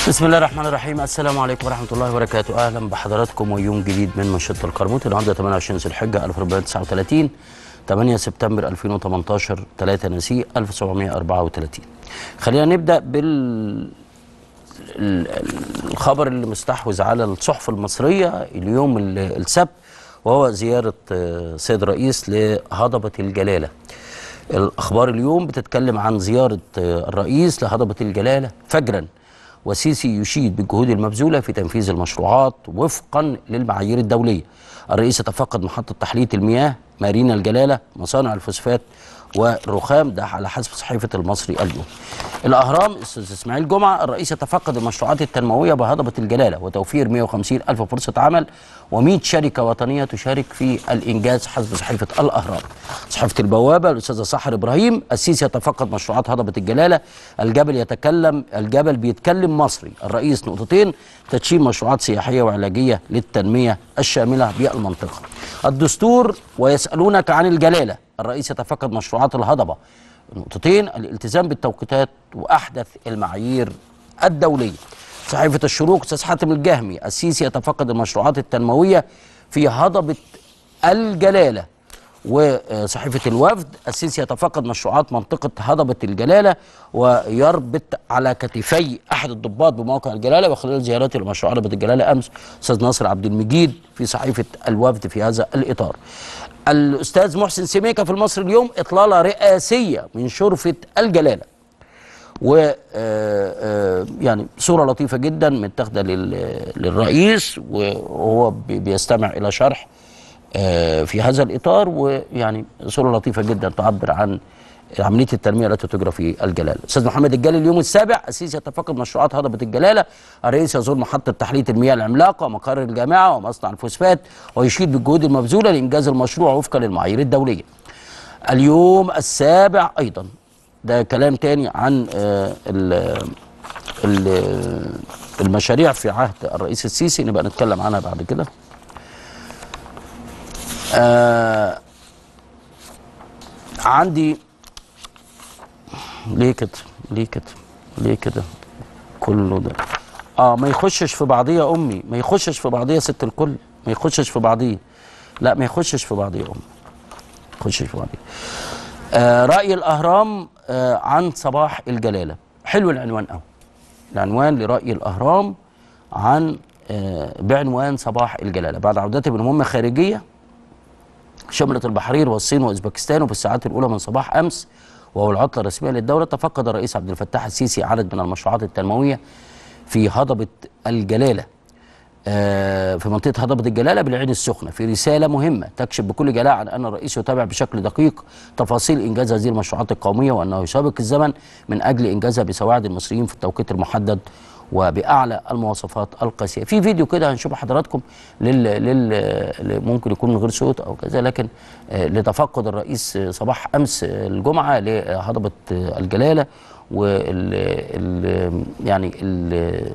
بسم الله الرحمن الرحيم السلام عليكم ورحمه الله وبركاته اهلا بحضراتكم ويوم جديد من منشط القرموط النهارده 28 ذي الحجه 1439 8 سبتمبر 2018 3 نسيء 1734 خلينا نبدا بال ال- الخبر اللي مستحوذ على الصحف المصريه اليوم ال- السبت وهو زياره آه، سيد رئيس لهضبه الجلاله الاخبار اليوم بتتكلم عن زياره آه، الرئيس لهضبه الجلاله فجرا وسيسي يشيد بالجهود المبذوله في تنفيذ المشروعات وفقا للمعايير الدوليه. الرئيس يتفقد محطه تحليه المياه مارينا الجلاله مصانع الفوسفات والرخام ده على حسب صحيفه المصري اليوم. الاهرام استاذ اسماعيل جمعه الرئيس يتفقد المشروعات التنمويه بهضبه الجلاله وتوفير 150 الف فرصه عمل و100 شركه وطنيه تشارك في الانجاز حسب صحيفه الاهرام. صحيفه البوابه الاستاذه سحر ابراهيم السيسي يتفقد مشروعات هضبه الجلاله الجبل يتكلم الجبل بيتكلم مصري الرئيس نقطتين تدشين مشروعات سياحيه وعلاجيه للتنميه الشامله بالمنطقه. الدستور ويسالونك عن الجلاله الرئيس يتفقد مشروعات الهضبه نقطتين الالتزام بالتوقيتات واحدث المعايير الدوليه. صحيفه الشروق استاذ حاتم الجهمي السيسي يتفقد المشروعات التنمويه في هضبه الجلاله. وصحيفه الوفد السيسي يتفقد مشروعات منطقه هضبه الجلاله ويربط على كتفي احد الضباط بموقع الجلاله وخلال زيارته لمشروع هضبه الجلاله امس استاذ ناصر عبد المجيد في صحيفه الوفد في هذا الاطار. الاستاذ محسن سميكه في المصري اليوم اطلاله رئاسيه من شرفه الجلاله. و آه، آه، يعني صوره لطيفه جدا متاخده لل- للرئيس وهو بي- بيستمع الى شرح آه، في هذا الاطار ويعني صوره لطيفه جدا تعبر عن عمليه التنميه التي تجرى في الجلاله. استاذ محمد الجلال اليوم السابع السيسي يتفقد مشروعات هضبه الجلاله، الرئيس يزور محطه تحليه المياه العملاقه ومقر الجامعه ومصنع الفوسفات ويشيد بالجهود المبذوله لانجاز المشروع وفقا للمعايير الدوليه. اليوم السابع ايضا ده كلام تاني عن آه، ال- ال- المشاريع في عهد الرئيس السيسي نبقى نتكلم عنها بعد كده آه عندي ليه كده ليه كده ليه كده كله ده اه ما يخشش في بعضيه يا امي ما يخشش في بعضيه ست الكل ما يخشش في بعضيه لا ما يخشش في بعضيه يا امي ما يخشش في بعضيه آه رأي الأهرام آه عن صباح الجلالة حلو العنوان قوي العنوان لرأي الأهرام عن آه بعنوان صباح الجلالة بعد عودته من مهمة خارجية شملت البحرين والصين واوزبكستان وفي الساعات الاولى من صباح امس وهو العطله الرسميه للدوله تفقد الرئيس عبد الفتاح السيسي عدد من المشروعات التنمويه في هضبه الجلاله آه، في منطقه هضبه الجلاله بالعين السخنه في رساله مهمه تكشف بكل جلاء عن ان الرئيس يتابع بشكل دقيق تفاصيل انجاز هذه المشروعات القوميه وانه يسابق الزمن من اجل انجازها بسواعد المصريين في التوقيت المحدد وباعلى المواصفات القاسيه. في فيديو كده هنشوف حضراتكم لل, لل ممكن يكون من غير صوت او كذا لكن آه، لتفقد الرئيس آه، صباح امس آه، الجمعه لهضبه آه، الجلاله وال ال- يعني ال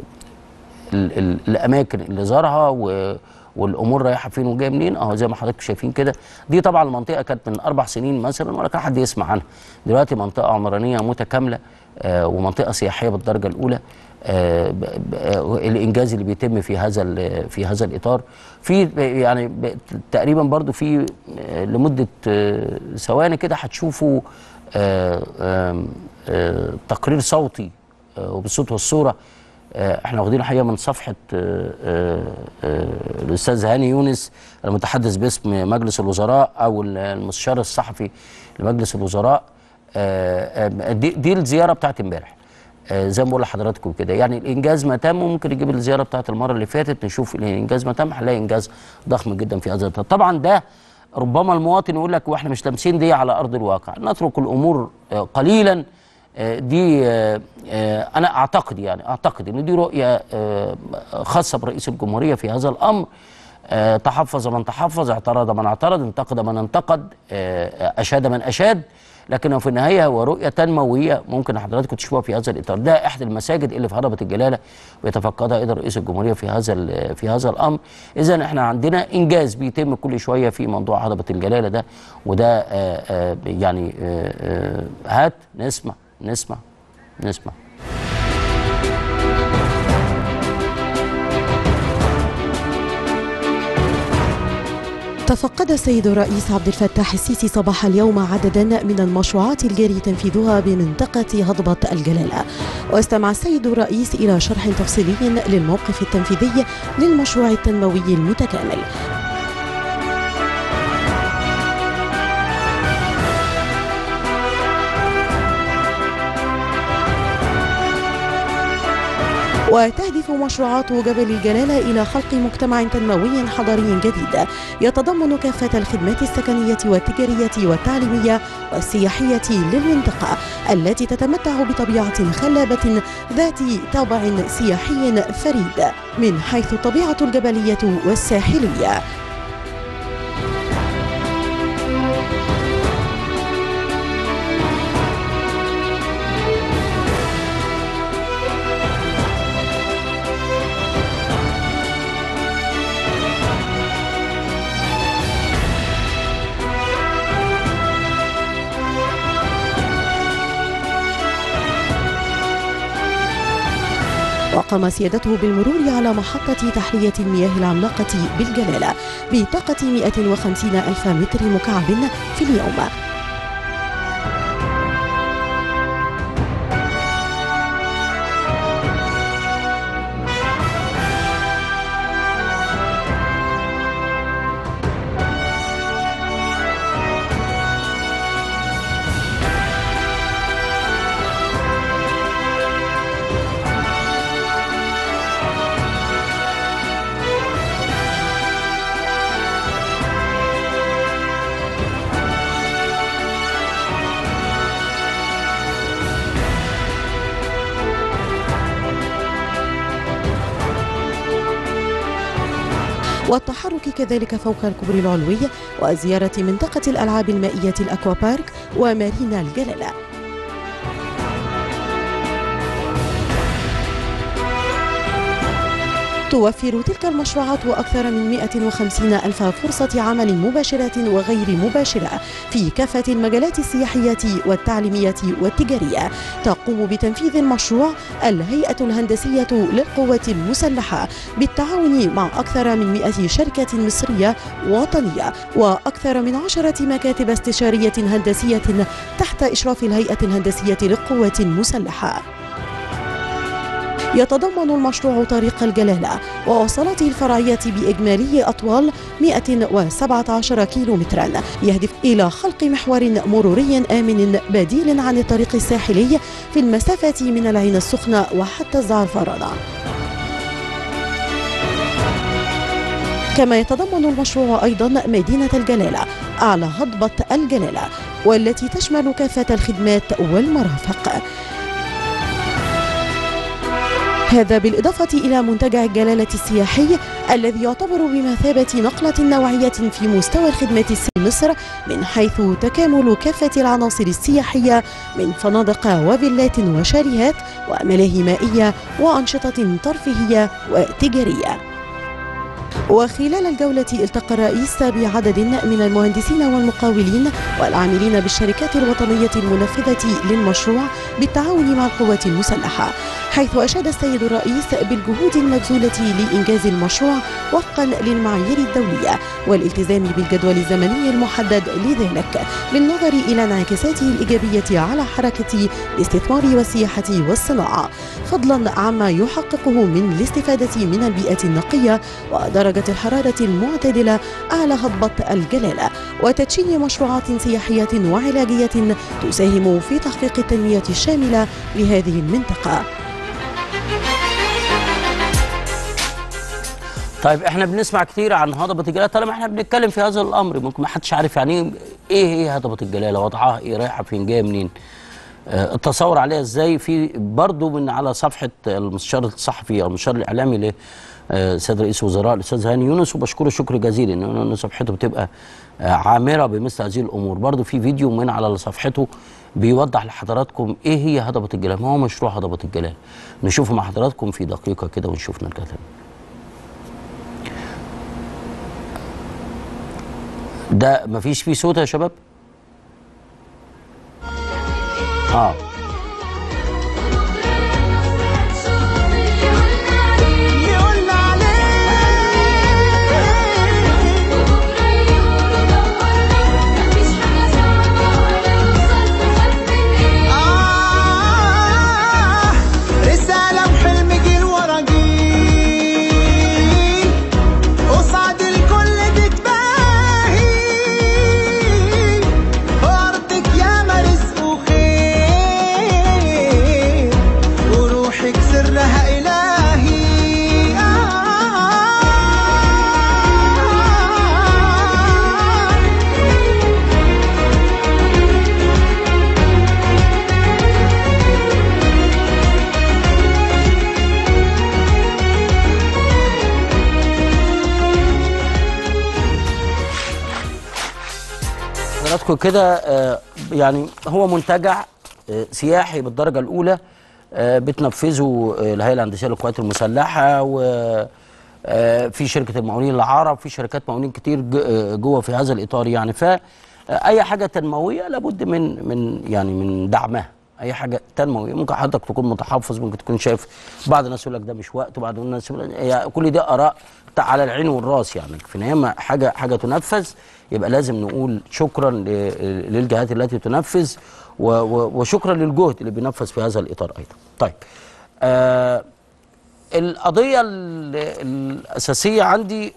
ال ال الاماكن اللي زارها و والامور رايحه فين وجايه منين اهو زي ما حضراتكم شايفين كده دي طبعا المنطقه كانت من اربع سنين مثلا ولا كان حد يسمع عنها دلوقتي منطقه عمرانيه متكامله آه ومنطقه سياحيه بالدرجه الاولى آه ب- ب- آه الانجاز اللي بيتم في هذا ال- في هذا الاطار في ب- يعني ب- تقريبا برضو في آه لمده آه ثواني كده هتشوفوا آه آم، آه تقرير صوتي آه وبالصوت والصوره آه، احنا واخدين الحقيقه من صفحه آه، آه، آه، الاستاذ هاني يونس المتحدث باسم مجلس الوزراء او المستشار الصحفي لمجلس الوزراء آه، آه، دي, دي الزياره بتاعت امبارح آه، زي ما بقول لحضراتكم كده يعني الانجاز ما تم ممكن نجيب الزياره بتاعت المره اللي فاتت نشوف الانجاز ما تم هنلاقي انجاز ضخم جدا في هذا الإطار. طبعا ده ربما المواطن يقول لك واحنا مش لامسين دي على ارض الواقع نترك الامور آه، قليلا آه، دي آه، آه، انا اعتقد يعني اعتقد ان دي رؤيه آه، خاصه برئيس الجمهوريه في هذا الامر آه، تحفظ من تحفظ اعترض من اعترض انتقد من انتقد آه، اشاد من اشاد لكنه في النهايه هو رؤيه تنمويه ممكن حضراتكم تشوفوها في هذا الاطار ده احد المساجد اللي في هضبه الجلاله بيتفقدها ايضا رئيس الجمهوريه في هذا ال- في هذا الامر اذا احنا عندنا انجاز بيتم كل شويه في موضوع هضبه الجلاله ده وده آه، آه، يعني آه، آه، هات نسمع نسمع نسمع تفقد السيد الرئيس عبد الفتاح السيسي صباح اليوم عددا من المشروعات الجاري تنفيذها بمنطقة هضبة الجلالة واستمع السيد الرئيس إلى شرح تفصيلي للموقف التنفيذي للمشروع التنموي المتكامل وتهدف مشروعات جبل الجلالة إلى خلق مجتمع تنموي حضري جديد يتضمن كافة الخدمات السكنية والتجارية والتعليمية والسياحية للمنطقة التي تتمتع بطبيعة خلابة ذات طابع سياحي فريد من حيث الطبيعة الجبلية والساحلية وقام سيادته بالمرور على محطة تحلية المياه العملاقة بالجلالة بطاقة 150 ألف متر مكعب في اليوم والتحرك كذلك فوق الكوبري العلوي وزيارة منطقة الألعاب المائية الأكوا بارك ومارينا الجلالة توفر تلك المشروعات أكثر من 150 ألف فرصة عمل مباشرة وغير مباشرة في كافة المجالات السياحية والتعليمية والتجارية تقوم بتنفيذ المشروع الهيئة الهندسية للقوات المسلحة بالتعاون مع أكثر من 100 شركة مصرية وطنية وأكثر من عشرة مكاتب استشارية هندسية تحت إشراف الهيئة الهندسية للقوات المسلحة يتضمن المشروع طريق الجلالة ووصلاته الفرعية بإجمالي أطوال 117 كيلومترا يهدف إلى خلق محور مروري آمن بديل عن الطريق الساحلي في المسافة من العين السخنة وحتى الزعفرانة كما يتضمن المشروع أيضا مدينة الجلالة أعلى هضبة الجلالة والتي تشمل كافة الخدمات والمرافق هذا بالإضافة إلى منتجع الجلالة السياحي الذي يعتبر بمثابة نقلة نوعية في مستوى الخدمات في مصر من حيث تكامل كافة العناصر السياحية من فنادق وفيلات وشاليهات وملاهي مائية وأنشطة ترفيهية وتجارية وخلال الجولة التقى الرئيس بعدد من المهندسين والمقاولين والعاملين بالشركات الوطنية المنفذة للمشروع بالتعاون مع القوات المسلحة حيث أشاد السيد الرئيس بالجهود المبذولة لإنجاز المشروع وفقا للمعايير الدولية والالتزام بالجدول الزمني المحدد لذلك بالنظر إلى انعكاساته الإيجابية على حركة الاستثمار والسياحة والصناعة فضلا عما يحققه من الاستفادة من البيئة النقية ودرجة الحرارة المعتدلة أعلى هضبة الجلالة وتدشين مشروعات سياحية وعلاجية تساهم في تحقيق التنمية الشاملة لهذه المنطقة طيب احنا بنسمع كتير عن هضبة الجلالة طالما احنا بنتكلم في هذا الامر ممكن ما حدش عارف يعني ايه هي هضبة الجلالة وضعها ايه رايحة فين جاية منين آه التصور عليها ازاي في برضو من على صفحة المستشار الصحفي او المستشار الاعلامي ل سيد رئيس الوزراء الاستاذ هاني يونس وبشكره شكر جزيل ان صفحته بتبقى عامره بمثل هذه الامور برضو في فيديو من على صفحته بيوضح لحضراتكم ايه هي هضبه الجلال ما هو مشروع هضبه الجلال نشوفه مع حضراتكم في دقيقه كده ونشوف نرجع تاني ده مفيش فيه صوت يا شباب اه لكم كده آه، يعني هو منتجع آه، سياحي بالدرجه الاولى آه، بتنفذه آه، الهيئه الهندسيه للقوات المسلحه و آه، في شركه المقاولين العرب في شركات مقاولين كتير ج- آه، جوه في هذا الاطار يعني ف آه، اي حاجه تنمويه لابد من من يعني من دعمها اي حاجه تنمويه ممكن حضرتك تكون متحفظ ممكن تكون شايف بعض الناس يقول لك ده مش وقت وبعض الناس يقول لك هي كل دي اراء تع- على العين والراس يعني في النهايه ما حاجه حاجه تنفذ يبقى لازم نقول شكرا ل- للجهات التي تنفذ و- و- وشكرا للجهد اللي بينفذ في هذا الاطار ايضا. طيب آه القضيه ال- الاساسيه عندي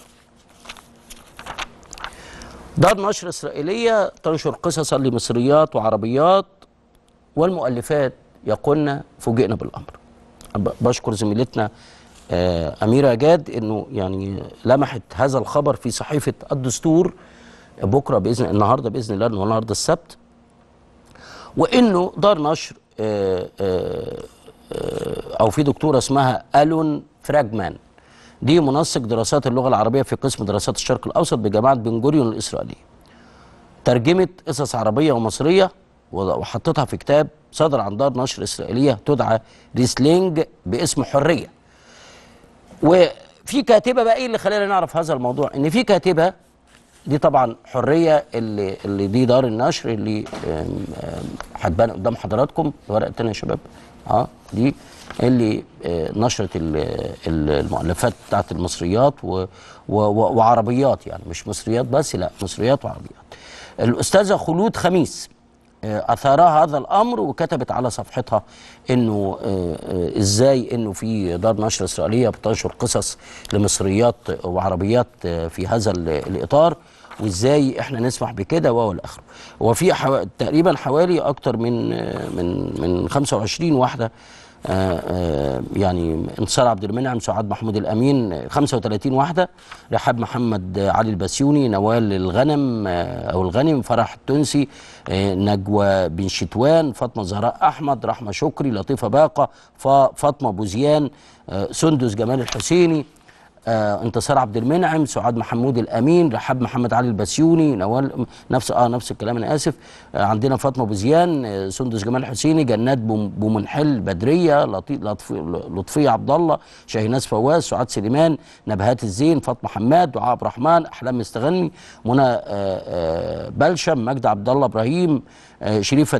دار نشر اسرائيليه تنشر قصصا لمصريات وعربيات والمؤلفات يقولن فوجئنا بالامر ب- بشكر زميلتنا آه، اميره جاد انه يعني لمحت هذا الخبر في صحيفه الدستور بكره باذن النهارده باذن الله لأنه النهارده السبت وانه دار نشر آه، آه، آه، او في دكتوره اسمها الون فراجمان دي منسق دراسات اللغه العربيه في قسم دراسات الشرق الاوسط بجامعه بن جوريون الاسرائيليه ترجمت قصص عربيه ومصريه وحطتها في كتاب صدر عن دار نشر اسرائيليه تدعى ريسلينج باسم حريه وفي كاتبه بقى ايه اللي خلينا نعرف هذا الموضوع ان في كاتبه دي طبعا حريه اللي اللي دي دار النشر اللي آم، آم، هتبان قدام حضراتكم ورقه تانية يا شباب اه دي اللي آه، نشرت ال- ال- المؤلفات بتاعت المصريات و و و وعربيات يعني مش مصريات بس لا مصريات وعربيات الاستاذه خلود خميس آه، اثارها هذا الامر وكتبت على صفحتها انه آه، آه، ازاي انه في دار نشر اسرائيليه بتنشر قصص لمصريات وعربيات آه، في هذا ال- الاطار وازاي احنا نسمح بكده وهو الاخر وفي حو... تقريبا حوالي اكتر من آه، من من 25 واحده آه، آه، يعني انتصار عبد المنعم سعاد محمود الامين آه، 35 واحده رحاب محمد آه، علي البسيوني نوال الغنم آه، او الغنم فرح التونسي آه، نجوى بن شتوان فاطمه زهراء احمد رحمه شكري لطيفه باقه فا- فاطمه بوزيان آه، سندس جمال الحسيني آه انتصار عبد المنعم سعاد محمود الامين رحاب محمد علي البسيوني نوال نفس اه نفس الكلام انا اسف آه عندنا فاطمه بوزيان آه سندس جمال الحسيني جنات بوم- بومنحل بدريه لطي- لطفي لطفيه عبد الله شاهيناز فواز سعاد سليمان نبهات الزين فاطمه حماد دعاء عبد الرحمن احلام مستغني منى آه آه بلشم مجدي عبد الله ابراهيم آه شريفه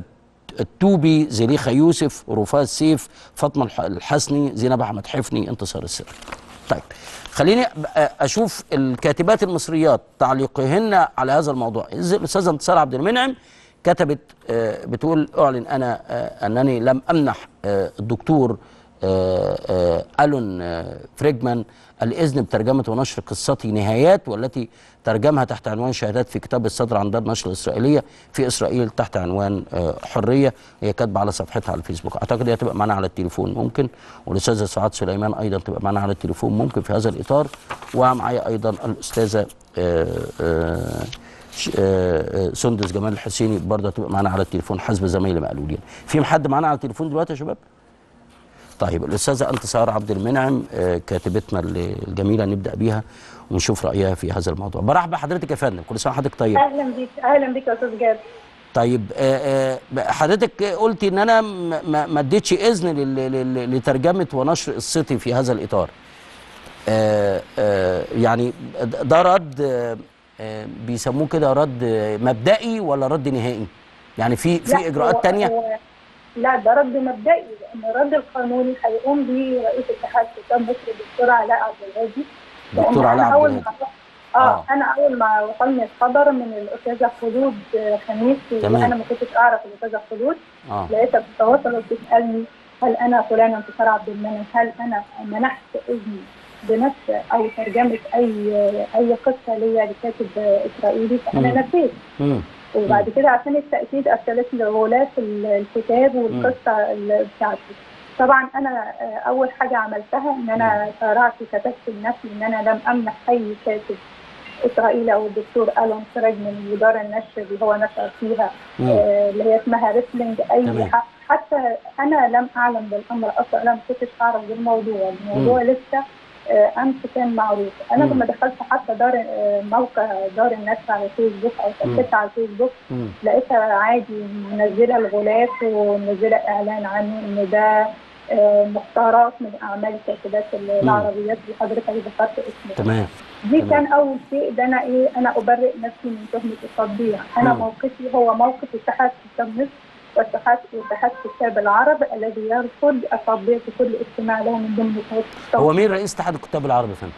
التوبي زليخه يوسف رفاز سيف فاطمه الح- الحسني زينب احمد حفني انتصار السر طيب خليني أ- اشوف الكاتبات المصريات تعليقهن على هذا الموضوع إز- الاستاذه انتصار عبد المنعم كتبت آه، بتقول اعلن انا آه، انني لم امنح آه، الدكتور آه، آه، الون آه، فريجمان الاذن بترجمه ونشر قصتي نهايات والتي ترجمها تحت عنوان شهادات في كتاب الصدر عن دار نشر الاسرائيليه في اسرائيل تحت عنوان آه، حريه هي كاتبه على صفحتها على الفيسبوك اعتقد هي تبقى معانا على التليفون ممكن والاستاذه سعاد سليمان ايضا تبقى معانا على التليفون ممكن في هذا الاطار ومعايا ايضا الاستاذه آه، آه، ش- آه، آه، سندس جمال الحسيني برضه هتبقى معانا على التليفون حسب زمايلي ما قالوا لي في حد معانا على التليفون دلوقتي يا شباب طيب الاستاذه انتصار عبد المنعم آه، كاتبتنا ال- الجميله نبدا بيها ونشوف رايها في هذا الموضوع برحب بحضرتك يا فندم كل سنه وحضرتك طيب اهلا بيك اهلا بيك يا استاذ جاد طيب آه، آه، حضرتك قلتي ان انا ما- ما ما اديتش اذن لل- لل- لترجمه ونشر قصتي في هذا الاطار آه، آه، يعني ده رد آه، آه، بيسموه كده رد آه، مبدئي ولا رد نهائي يعني في لا، في هو- اجراءات تانية هو- لا ده رد مبدئي لان الرد القانوني هيقوم به رئيس اتحاد كتاب مصر الدكتور علاء عبد الهادي لأن دكتور أنا علاء عبد أول الهادي. ما اه, آه. انا اول ما وصلني الخبر من الاستاذه خلود آه، خميس تمام. انا ما كنتش اعرف الاستاذه خلود اه لقيتها بتتواصل وبتسالني هل انا فلانه انتصار عبد المنعم هل انا منحت اذن بنشر او ترجمه اي اي قصه ليا لكاتب اسرائيلي فانا مم. نسيت مم. وبعد كده عشان التأكيد أرسلت لي غلاف ال- الكتاب والقصة ال- بتاعتي طبعا أنا آه، أول حاجة عملتها إن أنا سارعت وكتبت لنفسي إن أنا لم أمنح أي كاتب إسرائيلي أو الدكتور ألون فرج من مدار النشر اللي هو نشر فيها مم. آه، اللي هي اسمها ريسلينج تمام. أي حق حتى أنا لم أعلم بالأمر أصلا أنا ما كنتش أعرف بالموضوع الموضوع لسه آه، امس كان معروف انا مم. لما دخلت حتى دار آه، موقع دار الناس على فيسبوك او ثبت على فيسبوك مم. لقيتها عادي منزله الغلاف ومنزله اعلان عنه ان ده آه، مختارات من اعمال كاتبات العربيات اللي حضرتك ذكرت اسمه تمام دي تمام. كان اول شيء ده انا ايه انا ابرئ نفسي من تهمه التطبيع انا مم. موقفي هو موقف اتحاد كتاب مصر واتحاد اتحاد كتاب العرب الذي يرفض التطبيع في كل اجتماع له من ضمن اتحاد التطبيع. هو مين رئيس اتحاد الكتاب العربي يا فندم؟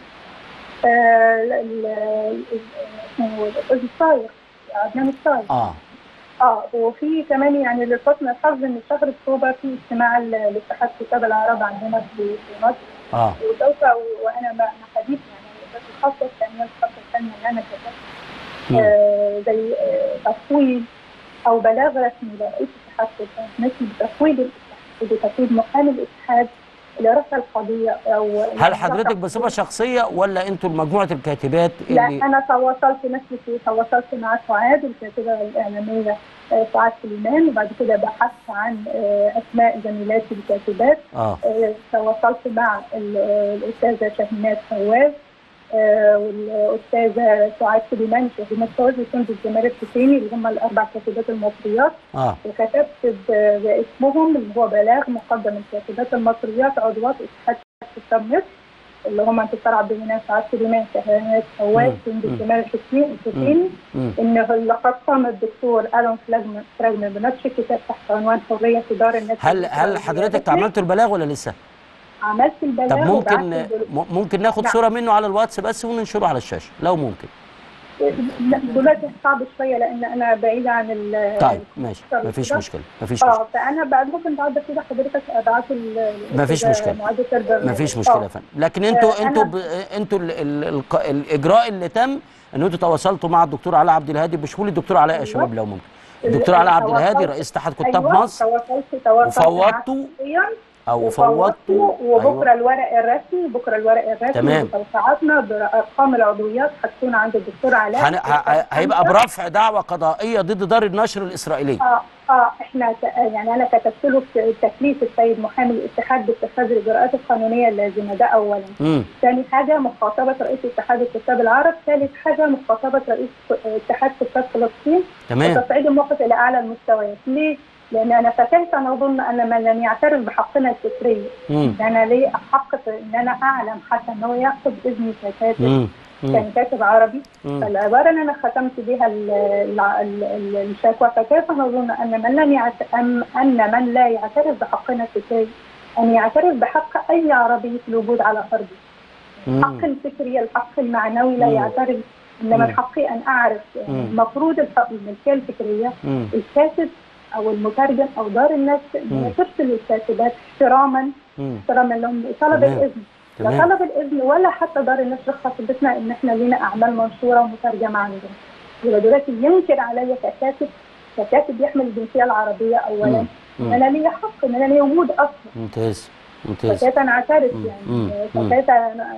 آه، ال- ال- اسمه الاستاذ الصايغ عدنان الصايغ اه اه وفي كمان يعني لحسن الحظ ان شهر اكتوبر في اجتماع ال- الاتحاد كتاب العرب عندنا في في مصر اه وسوف وانا مع مع حديث يعني بس الخطوه الثانيه الخطوه الثانيه ان انا كتبت مم. آه، زي آه، تفويض او بلاغ رسمي لرئيس اتحاد كتاب مصر بتفويض الاتحاد بتفويض محامي الاتحاد لرفع القضيه او هل حضرتك بصفه شخصيه ولا انتوا مجموعه الكاتبات لا اللي انا تواصلت نفسي تواصلت مع سعاد الكاتبه الاعلاميه آه، سعاد سليمان وبعد كده بحثت عن آه، اسماء زميلاتي الكاتبات اه آه، تواصلت مع ال- آه، الاستاذه شاهينات فواز آه، والاستاذه سعاد سليمان شاهينات فواز وسندس جمال الحسيني اللي هم الاربع كاتبات المصريات اه وكتبت ب- باسمهم اللي هو بلاغ مقدم الكاتبات المصريات عضوات اتحاد كتاب مصر اللي هم انتصار عبد المنعم سعاد سليمان شاهينات فواز مم. سندس مم. جمال الحسيني الحسيني مم. ان لقد قام الدكتور الون فراجمان فراجمان بنشر كتاب تحت عنوان حريه في دار الناس هل هل حضرتك عملتوا البلاغ ولا لسه؟ عملت البلاغ طب ممكن وبعت البل- م- ممكن ناخد نعم. صوره منه على الواتس بس وننشره على الشاشه لو ممكن لا، دلوقتي صعب شويه لان انا بعيده عن ال طيب ماشي طب مفيش كده؟ مشكله مفيش مشكله اه فانا بعد ممكن بعد كده حضرتك ابعت ال مفيش كده مشكلة. معدة البرنامج. مفيش مشكله يا آه. فندم لكن انتوا آه، انتوا أنا- ب... انتوا ال... ال... الق- الاجراء اللي تم ان انتوا تواصلتوا مع الدكتور علاء عبد الهادي بشمول الدكتور علاء يا أيوة. شباب لو ممكن الدكتور علاء عبد الهادي تواصلت- رئيس اتحاد كتاب أيوة، مصر تواصلت تواصلت معاه وفوضتوا شخصياً. او وفوضته فوضتوا وبكره أيوة. الورق الرسمي بكره الورق الرسمي تمام. بتوقيعاتنا بارقام العضويات هتكون عند الدكتور علاء هن... ه... هيبقى برفع دعوه قضائيه ضد دار النشر الاسرائيليه اه اه احنا ت- يعني انا كتبت له في تكليف السيد محامي الاتحاد باتخاذ الاجراءات القانونيه اللازمه ده اولا. امم ثاني حاجه مخاطبه رئيس اتحاد الكتاب العرب، ثالث حاجه مخاطبه رئيس اتحاد كتاب فلسطين تمام وتصعيد الموقف الى اعلى المستويات، ليه؟ لان انا فكيف نظن ان من لم يعترف بحقنا الفكري امم ان انا ليه حق في ان انا اعلم حتى ان هو ياخذ اذني ككاتب امم كان كاتب عربي مم. فالعباره اللي انا ختمت بها ال- ال- ال- ال- الشكوى فكيف نظن ان من لم يعت... أم- ان من لا يعترف بحقنا الفكري ان يعترف بحق اي عربي في الوجود على ارضه الحق الفكري الحق المعنوي لا مم. يعترف انما مم. حقي ان اعرف مم. المفروض الحق- الملكيه الفكريه امم الكاتب او المترجم او دار النشر ان مم. هي ترسل الكاتبات احتراما امم احتراما لهم طلب تمام. الاذن لا تمام طلب الاذن ولا حتى دار النشر خاطبتنا ان احنا لينا اعمال منشوره ومترجمه عندنا يبقى دلوقتي ينكر عليا ككاتب ككاتب يحمل الجنسيه العربيه اولا مم. مم. ان انا ليا حق ان انا ليا وجود اصلا ممتاز ممتاز فكيف انا اعترف مم. يعني مم. مم. فكيف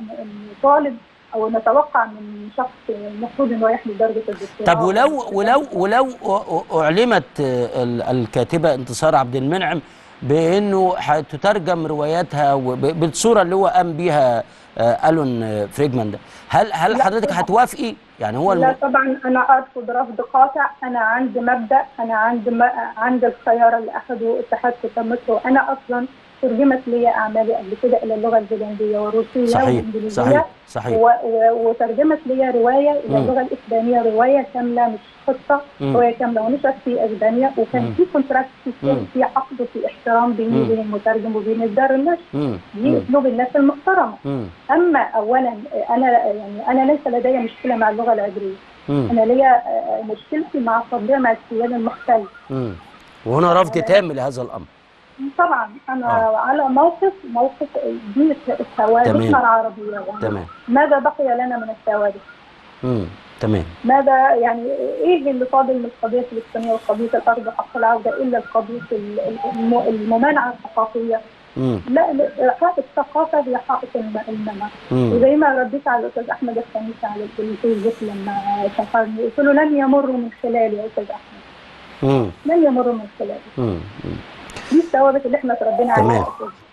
نطالب او نتوقع من شخص المفروض ان هو يحمل درجه الدكتوراه طب ولو ولو ولو أ- أعلمت آه، ال- الكاتبة انتصار عبد المنعم بأنه هتترجم رواياتها وب- بالصورة اللي هو قام بيها آه، ألون آه، فريجمان ده هل هل لا حضرتك طبعاً. هتوافقي؟ يعني هو لا الم... طبعا انا ارفض رفض قاطع انا عندي مبدا انا عندي م... عندي الخيار اللي اخذه اتحاد كتاب مصر وانا اصلا ترجمت لي اعمالي قبل كده الى اللغه البولنديه والروسيه صحيح والانجليزيه صحيح صحيح و... و... وترجمت لي روايه الى مم. اللغه الاسبانيه روايه كامله مش قصه مم. روايه كامله ونشرت في اسبانيا مم. وكان في كونتراكت مم. في في عقد وفي احترام بيني مم. وبين المترجم وبين الدار النشر مم. دي مم. اسلوب الناس المحترمه مم. اما اولا انا يعني انا ليس لدي مشكله مع اللغه العبريه مم. انا ليا آه، مشكلتي مع التطبيع مع السياده المحتل مم. وهنا رفض تام لهذا الأمر طبعا انا آه. على موقف موقف دي ثوابتنا تمام. العربيه يعني تمام ماذا بقي لنا من الثوابت؟ مم. تمام ماذا يعني ايه اللي فاضل من القضيه الفلسطينيه وقضيه الارض وحق العوده الا القضيه ال- الم- الممانعه الثقافيه؟ مم. لا لا، حائط الثقافه هي حائط الم- المنع مم. وزي ما رديت على الاستاذ احمد الخميسي على الفيسبوك لما شكرني قلت له لن يمروا من خلالي يا استاذ احمد مم. لن يمروا من خلالي مم. مم. دي الثوابت اللي احنا تربينا تمام. عليها يا أستاذ.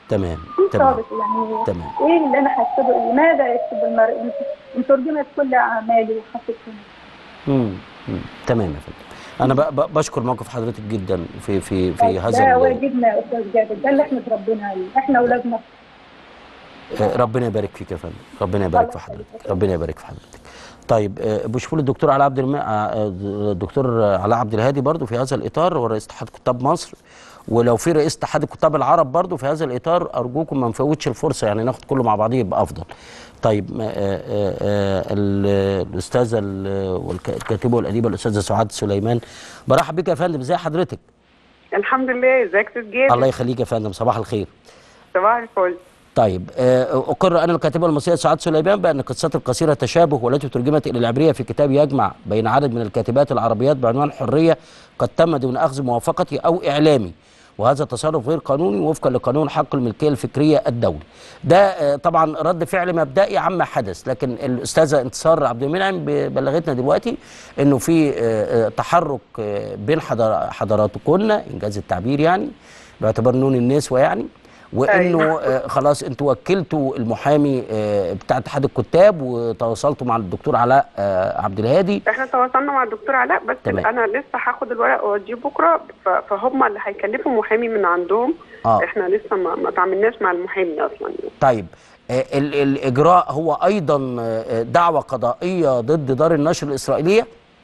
تمام في تمام ضابط يعني تمام ايه اللي انا هكتبه لماذا يكتب المرء ان إن ترجمت كل اعمالي وحفظتني مم. مم. تمام يا فندم انا ب- ب- بشكر موقف حضرتك جدا في في في هذا ده ال- واجبنا يا استاذ جابر ده اللي احنا اتربينا عليه احنا اولاد مصر آه، ربنا يبارك فيك يا فندم ربنا يبارك في حضرتك ربنا يبارك في حضرتك طيب آه، بشوف الدكتور علاء عبد الم... آه، الدكتور علاء عبد الهادي برضو في هذا الاطار هو رئيس اتحاد كتاب مصر ولو في رئيس اتحاد الكتاب العرب برضو في هذا الاطار ارجوكم ما نفوتش الفرصه يعني ناخد كله مع بعضيه يبقى افضل طيب ما- آه، آه، آه، ال- الاستاذه ال- والك- الكاتبه والاديبه الاستاذه سعاد سليمان برحب بك يا فندم ازي حضرتك الحمد لله ازيك يا استاذ جابر الله يخليك يا فندم صباح الخير صباح الفل طيب آه، أقر أنا الكاتبة المصرية سعاد سليمان بأن قصتي القصيرة تشابه والتي ترجمت إلى العبرية في كتاب يجمع بين عدد من الكاتبات العربيات بعنوان حرية قد تم دون أخذ موافقتي أو إعلامي وهذا تصرف غير قانوني وفقا لقانون حق الملكية الفكرية الدولي ده آه، طبعا رد فعل مبدئي عما حدث لكن الأستاذة انتصار عبد المنعم ب- بلغتنا دلوقتي أنه في آه، آه، تحرك آه، بين حضر- حضراتكن إنجاز التعبير يعني باعتبار نون النسوة يعني وانه أيوة. آه، خلاص انتوا وكلتوا المحامي آه، بتاع اتحاد الكتاب وتواصلتوا مع الدكتور علاء آه، عبد الهادي احنا تواصلنا مع الدكتور علاء بس تمام. انا لسه هاخد الورق واوديه بكره ف- فهم اللي هيكلفوا محامي من عندهم اه احنا لسه ما, ما تعاملناش مع المحامي اصلا يعني. طيب آه، ال- الاجراء هو ايضا آه، دعوه قضائيه ضد دار النشر الاسرائيليه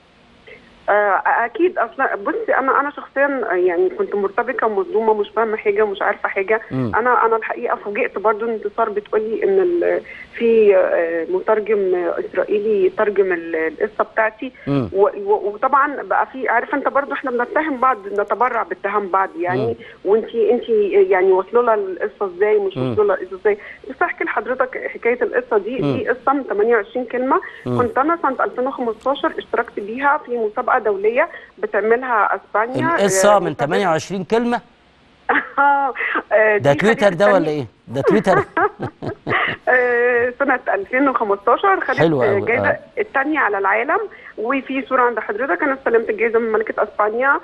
آه اكيد اصلا بصي انا انا شخصيا يعني كنت مرتبكه ومصدومه مش فاهمه حاجه مش عارفه حاجه مم. انا انا الحقيقه فوجئت برضو ان انتصار بتقولي ان ال- في آه، مترجم آه، اسرائيلي ترجم ال- القصه بتاعتي مم. و- و- وطبعا بقى في عارف انت برضو احنا بنتهم بعض نتبرع باتهام بعض يعني وانت انت يعني واصله لها القصه ازاي مش مم. واصله لها القصه ازاي بس احكي لحضرتك حكايه القصه دي مم. دي قصه من 28 كلمه مم. كنت انا سنه 2015 اشتركت بيها في مسابقه دوليه بتعملها اسبانيا القصه آه، من مسابقة- 28 كلمه آه، آه، ده دي تويتر خدت ده ولا التانية- ايه ده تويتر آه، سنة 2015 خدت حلو أوي، الجائزة آه. الثانية على العالم وفي صورة عند حضرتك أنا استلمت الجائزة من ملكة أسبانيا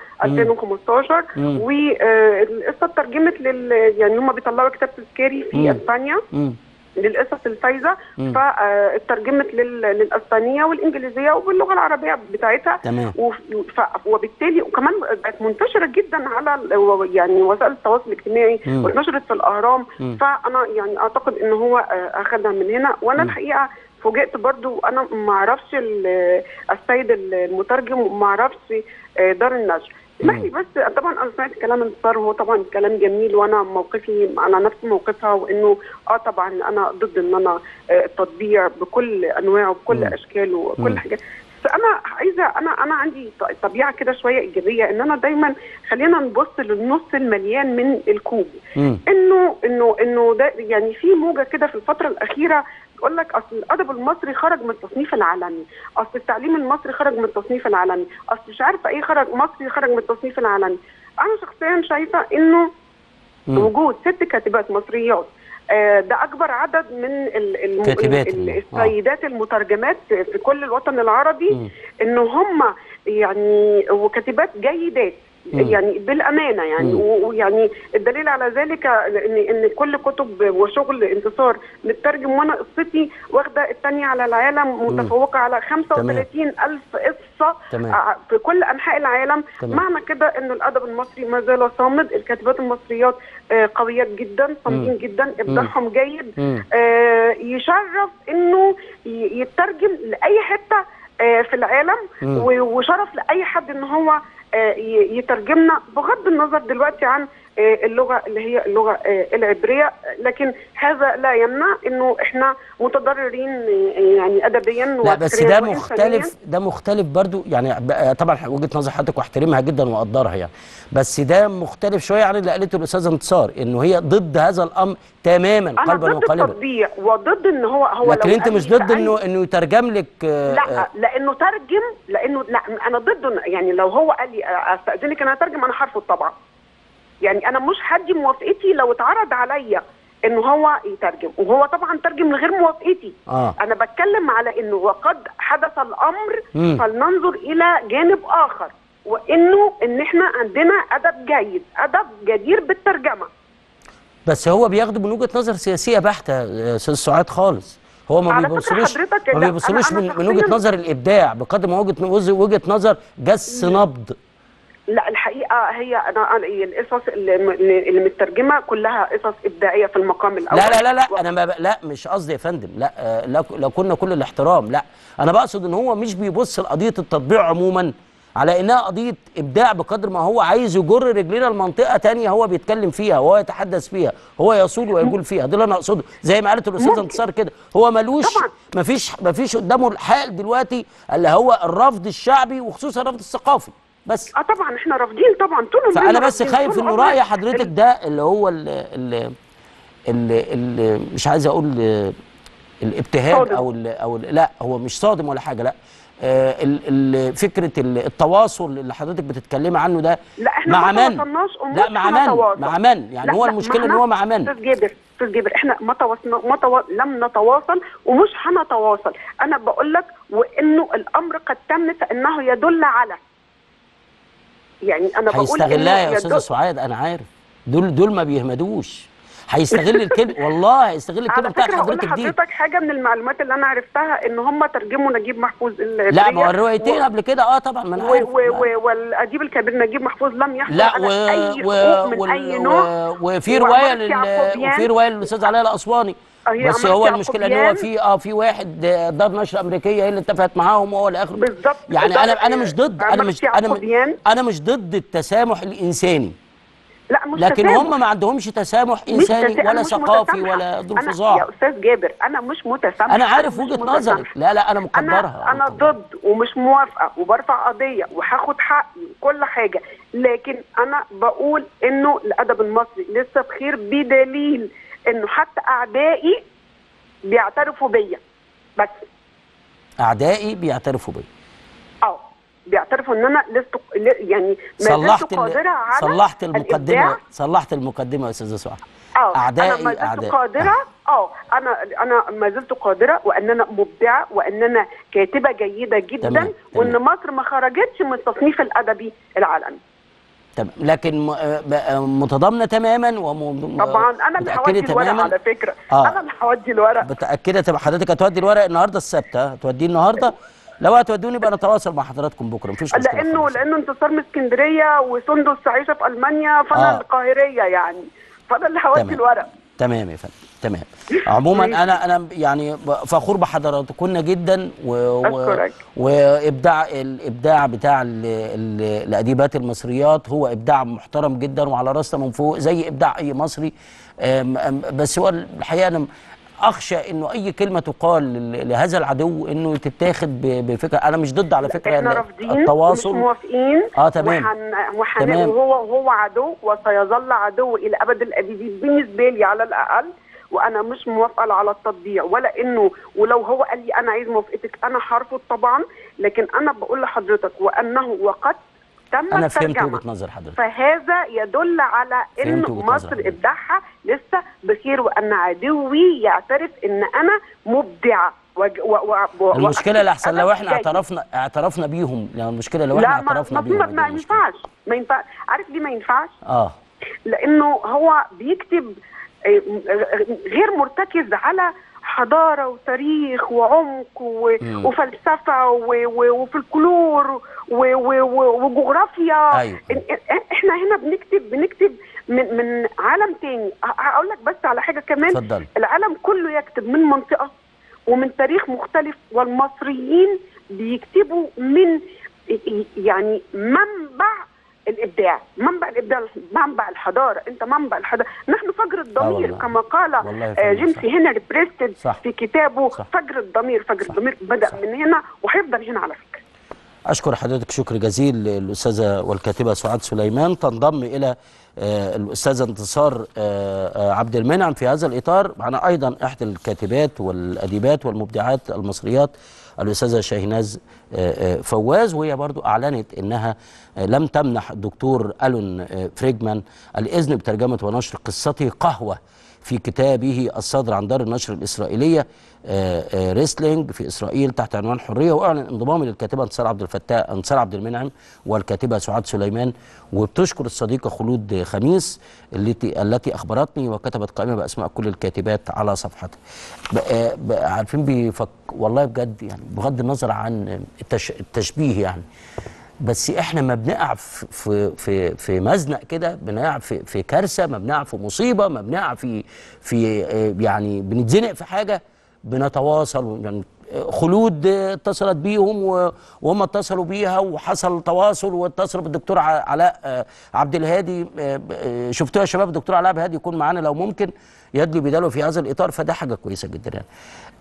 2015 مم. والقصة اترجمت لل يعني هم بيطلعوا كتاب تذكاري في مم. اسبانيا مم. للقصص الفايزة مم. فاترجمت لل- للأسبانية والإنجليزية وباللغة العربية بتاعتها تمام وف- ف- وبالتالي وكمان بقت منتشره جدا على ال- يعني وسائل التواصل الاجتماعي مم. واتنشرت في الاهرام مم. فانا يعني اعتقد ان هو آه، اخذها من هنا وانا مم. الحقيقه فوجئت برضو انا ما اعرفش ال- السيد المترجم وما اعرفش آه، دار النشر اسمح لي بس طبعا انا سمعت كلام انتصار وهو طبعا كلام جميل وانا موقفي على نفس موقفها وانه اه طبعا انا ضد ان انا آه، التطبيع بكل انواعه بكل مم. اشكاله مم. وكل حاجه بس انا عايزه انا انا عندي ط- طبيعه كده شويه ايجابيه ان انا دايما خلينا نبص للنص المليان من الكوب مم. انه انه انه ده يعني في موجه كده في الفتره الاخيره تقول لك اصل الادب المصري خرج من التصنيف العالمي، اصل التعليم المصري خرج من التصنيف العالمي، اصل مش عارفه ايه خرج مصري خرج من التصنيف العالمي. انا شخصيا شايفه انه مم. وجود ست كاتبات مصريات آه، ده اكبر عدد من ال- الم- كاتبات ال- الم- السيدات المترجمات في كل الوطن العربي مم. ان هم يعني وكاتبات جيدات مم. يعني بالامانه يعني مم. و- ويعني الدليل على ذلك ان ان كل كتب وشغل انتصار مترجم وانا قصتي واخده الثانيه على العالم متفوقه على 35 الف قصه تمام. ع- في كل انحاء العالم تمام. معنى كده انه الادب المصري ما زال صامد الكاتبات المصريات آه، قويات جدا صامدين جدا ابداعهم جيد مم. آه، يشرف انه ي- يترجم لاي حته آه، في العالم مم. و- وشرف لاي حد ان هو آه، ي- يترجمنا بغض النظر دلوقتي عن آه، اللغه اللي هي اللغه آه، العبريه لكن هذا لا يمنع انه احنا متضررين آه، يعني ادبيا لا بس وفكرياً ده وإنسانياً. مختلف ده مختلف برضو يعني ب- طبعا وجهه نظر حضرتك واحترمها جدا واقدرها يعني بس ده مختلف شويه عن اللي قالته الاستاذه انتصار انه هي ضد هذا الامر تماما انا قلبا ضد وقالبا التطبيع وضد ان هو هو لكن لو انت قال مش لي ضد في أي- انه انه يترجم لك آه، لا آه، لانه ترجم لانه لا انا ضده يعني لو هو قال لي استاذنك انا اترجم انا هرفض طبعا يعني انا مش هدي موافقتي لو اتعرض عليا ان هو يترجم وهو طبعا ترجم من غير موافقتي اه انا بتكلم على انه وقد حدث الامر مم. فلننظر الى جانب اخر وانه ان احنا عندنا ادب جيد ادب جدير بالترجمه بس هو بياخده من وجهه نظر سياسيه بحته يا استاذ سعاد خالص هو ما على فكرة بيبصلوش حضرتك ما لا، بيبصلوش أنا- أنا من, من وجهه شخصياً- نظر الابداع بقدر ما وجهه وجهه نظر جس نبض لا الحقيقه هي انا أنا- هي القصص اللي, اللي مترجمه كلها قصص ابداعيه في المقام الاول لا لا لا لا و- انا ما ب... لا مش قصدي يا فندم لا آه، لا لو كنا كل الاحترام لا انا بقصد ان هو مش بيبص لقضيه التطبيع عموما على انها قضيه ابداع بقدر ما هو عايز يجر رجلينا لمنطقه تانية هو بيتكلم فيها وهو يتحدث فيها هو يصول ويقول فيها ده اللي انا اقصده زي ما قالت الاستاذه ممكن. انتصار كده هو ملوش طبعاً. مفيش مفيش قدامه الحال دلوقتي اللي هو الرفض الشعبي وخصوصا الرفض الثقافي بس اه طبعا احنا رافضين طبعا طول عمرنا فانا بس رافضين، خايف طول انه عمرنا. راي حضرتك ده اللي هو ال ال ال ال مش عايز اقول آه، الابتهاج صادم. او ال او ال لا هو مش صادم ولا حاجه لا آه، ال ال فكره ال- التواصل اللي حضرتك بتتكلمي عنه ده لا احنا مع ما من توصلناش ومش لا مع من هنتواصل. مع من يعني لا، هو لا، المشكله ما ان احنا- هو مع من استاذ جابر استاذ جابر احنا ما تواصلنا ما تو... لم نتواصل ومش هنتواصل انا بقول لك وانه الامر قد تم فانه يدل على يعني انا بقول هيستغلها يا إنه استاذه يدل- سعاد انا عارف دول دول ما بيهمدوش هيستغل الكلمه والله هيستغل الكلمه على بتاعت فكره هقول حضرتك دي لحضرتك حاجه من المعلومات اللي انا عرفتها ان هم ترجموا نجيب محفوظ العبرية لا ما هو الروايتين و- قبل كده اه طبعا ما انا و- عارف و- و- والاديب الكبير نجيب محفوظ لم يحصل لا على و... اي و... حقوق من وال- اي نوع و... وفي روايه وعمارة لل... يعقوبيان. وفي روايه للاستاذ علاء الاسواني آه، هي بس عمارة هو المشكله ان هو يعقوبيان. في اه في واحد آه، دار نشر امريكيه هي اللي اتفقت معاهم وهو الاخر بالظبط. يعني دار- انا انا مش ضد انا عمارة مش انا يعقوبيان. انا مش ضد التسامح الانساني لا مش لكن تسامح. هم ما عندهمش تسامح مش انساني تسا- أنا ولا مش ثقافي متسامحة. ولا ذو أنا- انفصاع يا استاذ جابر انا مش متسامحه انا عارف مش وجهه متسامحة. نظرك لا لا انا مقدرها انا انا ضد ومش موافقه وبرفع قضيه وهاخد حقي وكل حاجه لكن انا بقول انه الادب المصري لسه بخير بدليل انه حتى اعدائي بيعترفوا بيا بس اعدائي بيعترفوا بيا اه بيعترفوا ان انا لست يعني ما صلحت زلت ال- قادره على صلحت المقدمه الإبداع. صلحت المقدمه يا استاذه سعاد اه اعدائي انا ما زلت أعدائي. قادره اه انا انا ما زلت قادره وان انا مبدعه وان انا كاتبه جيده جدا تمام، وان تمام. مصر ما خرجتش من التصنيف الادبي العالمي تمام لكن م- آه، بقى متضامنه تماما وم... طبعا انا اللي متأكدة هودي الورق تماماً؟ على فكره آه. انا اللي هودي الورق متاكده تبقى حضرتك هتودي الورق النهارده السبت ها؟ هتوديه النهارده لو هتودوني يبقى نتواصل مع حضراتكم بكره مفيش مشكله لانه خالص. لانه انتصار من اسكندريه وسندس عايشه في المانيا فانا آه. القاهريه يعني فانا اللي هودي تمام. الورق تمام يا فندم تمام عموما انا انا يعني ب- فخور بحضراتكم جدا و... و... أشكرك. وابداع الابداع بتاع ال... ال... الاديبات المصريات هو ابداع محترم جدا وعلى راسنا من فوق زي ابداع اي مصري أم... أم... بس هو الحقيقه انا اخشى انه اي كلمه تقال ل- لهذا العدو انه تتاخد ب... بفكره انا مش ضد على فكره احنا ال- رافضين التواصل مش موافقين اه تمام وحن... وحن... تمام. وهو وهو عدو وسيظل عدو الى ابد الابدين بالنسبه لي على الاقل وانا مش موافقه على التطبيع ولا انه ولو هو قال لي انا عايز موافقتك انا هرفض طبعا لكن انا بقول لحضرتك وانه وقد تم انا فهمت الترجمة. وجهه نظر حضرتك فهذا يدل على ان فهمت وجهة نظر مصر حضرتك. ابداعها لسه بخير وان عدوي يعترف ان انا مبدعه وج... و... و... و... المشكله اللي احسن لو احنا جيد. اعترفنا اعترفنا بيهم يعني المشكله لو احنا لا ما اعترفنا ما, بيهم ما, دي ما المشكلة. ينفعش ما ينفعش عارف ليه ما ينفعش اه لانه هو بيكتب آه، غير مرتكز على حضاره وتاريخ وعمق و- مم. وفلسفه و- و- وفلكلور و- و- و- وجغرافيا أيوة. إن- إن- احنا هنا بنكتب بنكتب من من عالم تاني ه- هقول لك بس على حاجه كمان اتفضل العالم كله يكتب من منطقه ومن تاريخ مختلف والمصريين بيكتبوا من يعني منبع الابداع منبع الابداع منبع الحضاره انت منبع الحضاره نحن فجر الضمير والله. كما قال والله يا آه، فندم جيمس صح. هنري بريستد صح. في كتابه صح. فجر الضمير فجر صح. الضمير بدا صح. من هنا وهيفضل هنا على فكره اشكر حضرتك شكر جزيل الاستاذه والكاتبه سعاد سليمان تنضم الى آه، الاستاذه انتصار آه، آه، عبد المنعم في هذا الاطار معنا ايضا احدى الكاتبات والاديبات والمبدعات المصريات الاستاذه شاهناز آه، آه، فواز وهي برضو اعلنت انها آه، لم تمنح الدكتور الون آه، فريجمان الاذن بترجمه ونشر قصته قهوه في كتابه الصادر عن دار النشر الاسرائيليه آه، آه، ريسلينج في اسرائيل تحت عنوان حريه واعلن انضمامي للكاتبه انتصار عبد الفتاح انتصار عبد المنعم والكاتبه سعاد سليمان وبتشكر الصديقه خلود خميس التي التي اخبرتني وكتبت قائمه باسماء كل الكاتبات على صفحتها. ب- آه، ب- عارفين بيفك والله بجد يعني بغض النظر عن التش... التشبيه يعني بس احنا ما بنقع في في في, في مزنق كده بنقع في في كارثه ما بنقع في مصيبه ما بنقع في في آه، يعني بنتزنق في حاجه بنتواصل يعني آه، خلود آه، اتصلت بيهم و- وهم اتصلوا بيها وحصل تواصل واتصلوا بالدكتور ع- علاء آه، عبد الهادي آه، آه، شفتوها يا شباب الدكتور علاء عبد الهادي يكون معانا لو ممكن يدلي بداله في هذا الاطار فده حاجه كويسه جدا يعني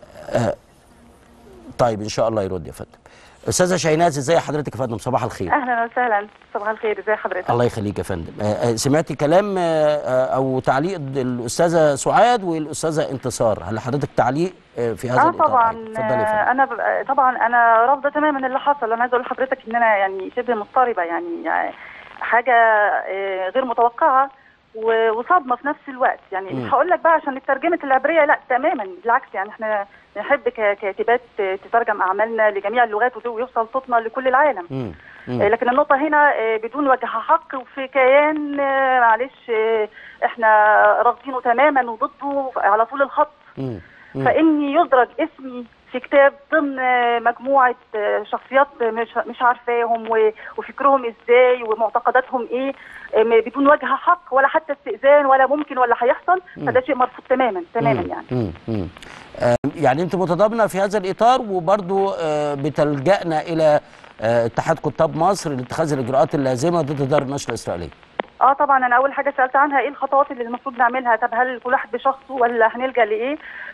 طيب ان شاء الله يرد يا فندم استاذه شيناز ازي حضرتك يا فندم صباح الخير اهلا وسهلا صباح الخير ازي حضرتك الله يخليك يا فندم آه، آه، سمعتي كلام آه، آه، او تعليق الاستاذه سعاد والاستاذه انتصار هل حضرتك تعليق آه، في هذا اه الإطار؟ طبعا اتفضلي يا آه، فندم انا ب- طبعا انا رافضه تماما اللي حصل انا عايزه اقول لحضرتك ان انا يعني شبه مضطربه يعني, يعني حاجه آه، غير متوقعه و- وصدمه في نفس الوقت يعني مم. مش هقول لك بقى عشان الترجمه العبريه لا تماما بالعكس يعني احنا نحب ككاتبات تترجم اعمالنا لجميع اللغات وت- ويوصل صوتنا لكل العالم مم. آه، مم. لكن النقطة هنا آه، بدون وجه حق وفي كيان آه، معلش آه، احنا رافضينه تماما وضده على طول الخط مم. مم. فاني يدرج اسمي في كتاب ضمن آه، مجموعة آه، شخصيات مش مش عارفاهم و- وفكرهم ازاي ومعتقداتهم ايه آه، م- بدون وجه حق ولا حتى استئذان ولا ممكن ولا هيحصل فده شيء مرفوض تماما تماما يعني مم. مم. آه، يعني انت متضامنه في هذا الاطار وبرضو آه، بتلجأنا الى آه، اتحاد كتاب مصر لاتخاذ الاجراءات اللازمه ضد دار النشر الاسرائيليه اه طبعا انا اول حاجه سالت عنها ايه الخطوات اللي المفروض نعملها طب هل كل واحد بشخصه ولا هنلجا لايه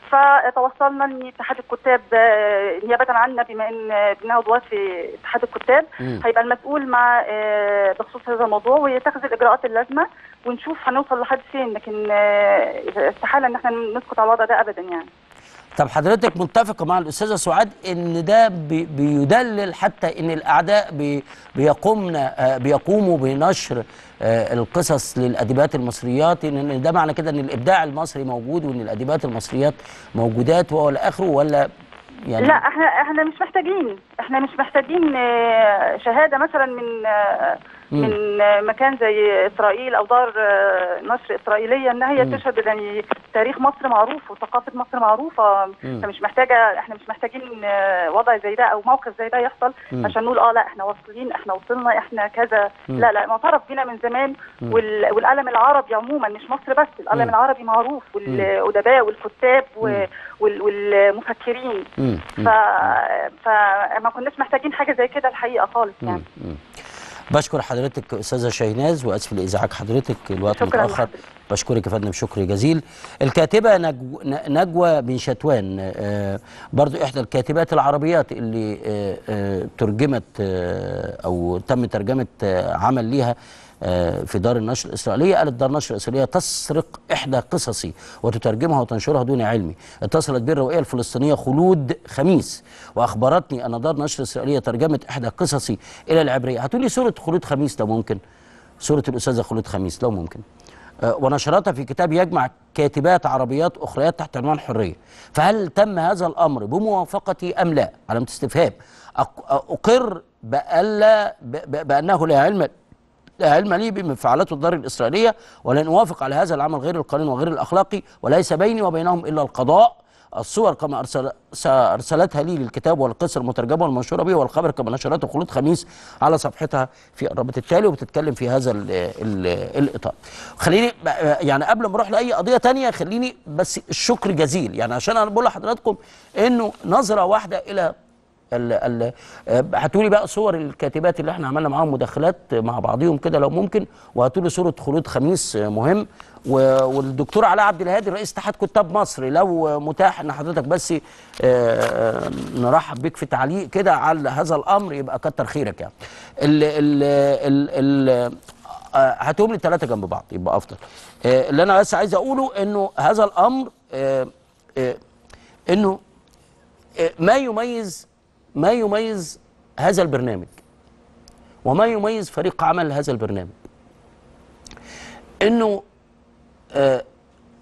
فتوصلنا ان اتحاد الكتاب آه، نيابه عنا بما ان آه، بنها عضوات في اتحاد الكتاب مم. هيبقى المسؤول مع آه، بخصوص هذا الموضوع ويتخذ الاجراءات اللازمه ونشوف هنوصل لحد فين لكن آه، استحاله ان احنا نسكت على الوضع ده ابدا يعني طب حضرتك متفقه مع الاستاذه سعاد ان ده بي- بيدلل حتى ان الاعداء بي بيقومن آه، بيقوموا بنشر آه، القصص للاديبات المصريات ان إن ده معنى كده ان الابداع المصري موجود وان الاديبات المصريات موجودات والى اخره ولا يعني لا احنا احنا مش محتاجين احنا مش محتاجين آه، شهاده مثلا من آه، مم. من آه، مكان زي اسرائيل او دار آه، نشر اسرائيليه ان هي مم. تشهد يعني تاريخ مصر معروف وثقافه مصر معروفه مم. فمش محتاجه احنا مش محتاجين آه، وضع زي ده او موقف زي ده يحصل مم. عشان نقول اه لا احنا واصلين احنا وصلنا احنا كذا مم. لا لا معترف بينا من زمان مم. وال- والقلم العربي عموما مش مصر بس القلم مم. العربي معروف والادباء والكتاب و- مم. وال- والمفكرين مم. ف... فما كناش محتاجين حاجه زي كده الحقيقه خالص يعني مم. مم. بشكر حضرتك استاذه شيناز واسف لازعاج حضرتك الوقت شكراً متاخر لحضرتك. بشكرك يا فندم شكر جزيل الكاتبه نجو ن- نجوى بن شتوان آه، برضو احدى الكاتبات العربيات اللي آه، آه، ترجمت آه، او تم ترجمه آه، عمل ليها آه، في دار النشر الإسرائيلية قالت دار النشر الإسرائيلية تسرق إحدى قصصي وتترجمها وتنشرها دون علمي اتصلت بي الروائية الفلسطينية خلود خميس وأخبرتني أن دار النشر الإسرائيلية ترجمت إحدى قصصي إلى العبرية هاتولي صورة خلود خميس لو ممكن صورة الأستاذة خلود خميس لو ممكن آه، ونشرتها في كتاب يجمع كاتبات عربيات أخريات تحت عنوان حرية فهل تم هذا الأمر بموافقتي أم لا علامة استفهام أق- أقر بألا ب- ب- بأنه لا علم لا علم لي بما فعلته الدار الإسرائيلية ولن أوافق على هذا العمل غير القانوني وغير الأخلاقي وليس بيني وبينهم إلا القضاء الصور كما أرسل س- أرسلتها لي للكتاب والقصة المترجمة والمنشورة به والخبر كما نشرته خلود خميس على صفحتها في الرابط التالي وبتتكلم في هذا ال ال الإطار خليني ب- يعني قبل ما أروح لأي قضية تانية خليني بس الشكر جزيل يعني عشان أنا بقول لحضراتكم إنه نظرة واحدة إلى ال ال آه، هاتولي بقى صور الكاتبات اللي احنا عملنا معاهم مداخلات مع بعضيهم كده لو ممكن وهاتولي صوره خلود خميس آه، مهم و- والدكتور علاء عبد الهادي رئيس اتحاد كتاب مصر لو آه، متاح ان حضرتك بس آه، آه، نرحب بك في تعليق كده على هذا الامر يبقى كتر خيرك يعني ال ال ال ال آه، هاتهم لي الثلاثه جنب بعض يبقى افضل آه، اللي انا بس عايز اقوله انه هذا الامر آه، آه، انه آه، ما يميز ما يميز هذا البرنامج وما يميز فريق عمل هذا البرنامج انه آه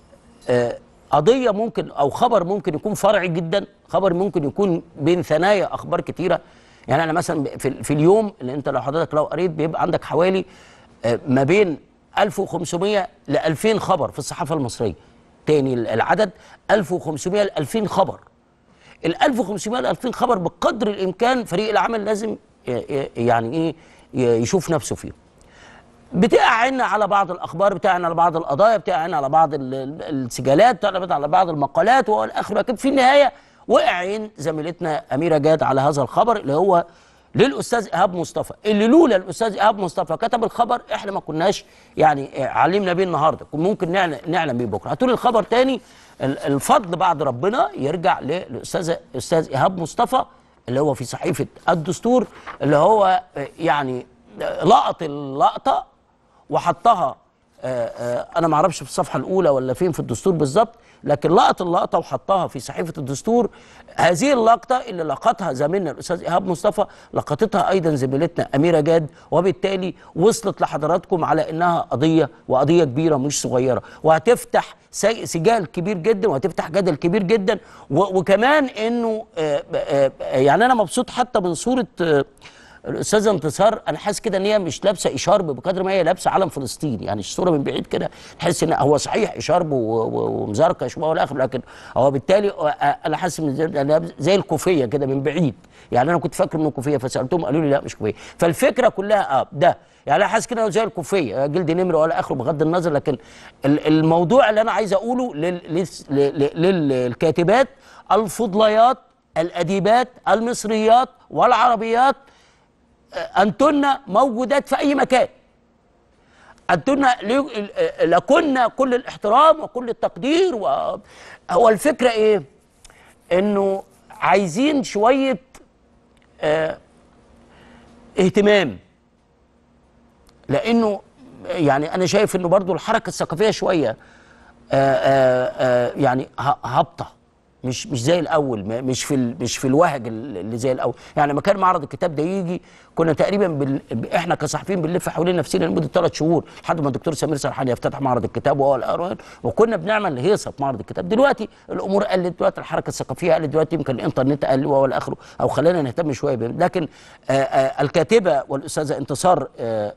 آه، قضيه ممكن او خبر ممكن يكون فرعي جدا خبر ممكن يكون بين ثنايا اخبار كتيره يعني انا مثلا في, في اليوم اللي انت لو حضرتك لو قريت بيبقى عندك حوالي آه، ما بين 1500 ل 2000 خبر في الصحافه المصريه تاني العدد 1500 ل 2000 خبر ال 1500 ل 2000 خبر بقدر الامكان فريق العمل لازم ي- ي- يعني ايه ي- يشوف نفسه فيهم بتقع عنا على بعض الاخبار بتقع عنا على بعض القضايا بتقع عنا على بعض ال- ال- السجالات بتقع عنا على بعض المقالات والاخر لكن في النهايه وقع عين زميلتنا اميره جاد على هذا الخبر اللي هو للاستاذ ايهاب مصطفى اللي لولا الاستاذ ايهاب مصطفى كتب الخبر احنا ما كناش يعني علمنا بيه النهارده كنا ممكن نعلم نعلم بيه بكره هتقول الخبر تاني ال- الفضل بعد ربنا يرجع للاستاذ الاستاذ ايهاب مصطفى اللي هو في صحيفه الدستور اللي هو يعني لقط اللقطه وحطها آه، آه، انا ما اعرفش في الصفحه الاولى ولا فين في الدستور بالظبط لكن لقط اللقطه وحطها في صحيفه الدستور هذه اللقطه اللي لقطها زميلنا الاستاذ ايهاب مصطفى لقطتها ايضا زميلتنا اميره جاد وبالتالي وصلت لحضراتكم على انها قضيه وقضيه كبيره مش صغيره وهتفتح سي- سجال كبير جدا وهتفتح جدل كبير جدا و- وكمان انه آه، آه، آه، يعني انا مبسوط حتى من صوره آه، الاستاذه انتصار انا حاسس كده ان هي مش لابسه اشارب بقدر ما هي لابسه علم فلسطين يعني الصوره من بعيد كده تحس ان هو صحيح اشارب و- و- ومزركش وهو الاخر لكن هو بالتالي آه، انا حاسس ان زي- أنا زي الكوفيه كده من بعيد يعني انا كنت فاكر انه كوفيه فسالتهم قالوا لي لا مش كوفيه فالفكره كلها اه ده يعني انا حاسس كده إنه زي الكوفيه جلد نمر ولا اخره بغض النظر لكن ال- الموضوع اللي انا عايز اقوله لل- للس- ل- ل- للكاتبات الفضليات الاديبات المصريات والعربيات أنتن موجودات في أي مكان أنتن لي- لكن كل الاحترام وكل التقدير و... هو الفكرة إيه؟ إنه عايزين شوية آه اهتمام لأنه يعني أنا شايف إنه برضو الحركة الثقافية شوية آه آه آه يعني ه- هابطه مش مش زي الاول م- مش في ال- مش في الوهج ال- اللي زي الاول يعني لما كان معرض الكتاب ده يجي كنا تقريبا بال... احنا كصحفيين بنلف حوالين نفسنا لمده ثلاث شهور لحد ما الدكتور سمير سرحان يفتتح معرض الكتاب وهو الأروان وكنا بنعمل هيصه في معرض الكتاب دلوقتي الامور قلت دلوقتي الحركه الثقافيه قلت دلوقتي يمكن الانترنت قل وهو الاخر او خلانا نهتم شويه بهم لكن آه آه الكاتبه والاستاذه انتصار آه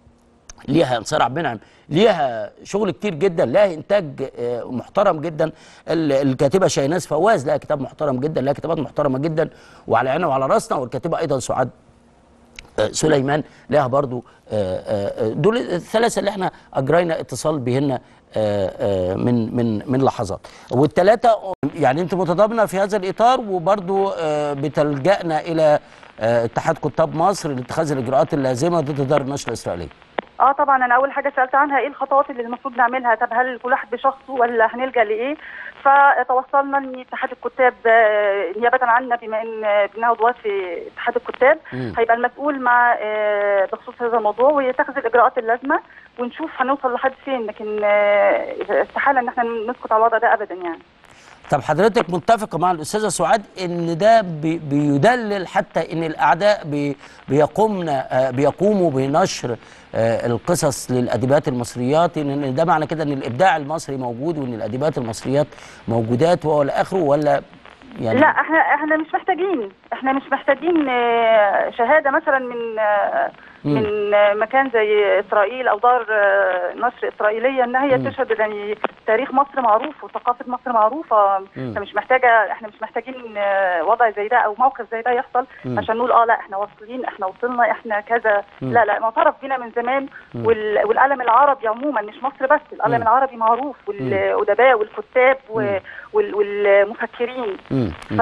ليها انتصار عبد المنعم ليها شغل كتير جدا لها انتاج آه، محترم جدا ال- الكاتبه شيناز فواز لها كتاب محترم جدا لها كتابات محترمه جدا وعلى عيننا وعلى راسنا والكاتبه ايضا سعاد آه، سليمان لها برضو آه، آه، دول الثلاثه اللي احنا اجرينا اتصال بهن آه، آه، من من من لحظات والثلاثه يعني انت متضامنه في هذا الاطار وبرضو آه، بتلجانا الى آه، اتحاد كتاب مصر لاتخاذ الاجراءات اللازمه ضد دار النشر الاسرائيليه اه طبعا انا اول حاجه سالت عنها ايه الخطوات اللي المفروض نعملها طب هل كل واحد بشخصه ولا هنلجا لايه فتوصلنا ان اتحاد الكتاب آه، نيابه عنا بما ان آه، بنها عضوات في اتحاد الكتاب مم. هيبقى المسؤول مع آه، بخصوص هذا الموضوع ويتخذ الاجراءات اللازمه ونشوف هنوصل لحد فين لكن آه، استحاله ان احنا نسكت على الوضع ده ابدا يعني طب حضرتك متفقة مع الأستاذة سعاد إن ده بي- بيدلل حتى إن الأعداء بي- بيقومن آه، بيقوموا بنشر آه، القصص للأديبات المصريات إن إن ده معنى كده إن الإبداع المصري موجود وإن الأديبات المصريات موجودات وهو آخره ولا يعني لا احنا احنا مش محتاجين احنا مش محتاجين آه، شهاده مثلا من آه، من آه، مكان زي اسرائيل او دار آه، نشر اسرائيليه ان هي تشهد يعني تاريخ مصر معروف وثقافه مصر معروفه فمش محتاجه احنا مش محتاجين آه، وضع زي ده او موقف زي ده يحصل عشان نقول اه لا احنا واصلين احنا وصلنا احنا كذا لا لا معترف بينا من زمان وال- والقلم العربي عموما مش مصر بس القلم العربي معروف والادباء والكتاب و- وال- والمفكرين مم. ف...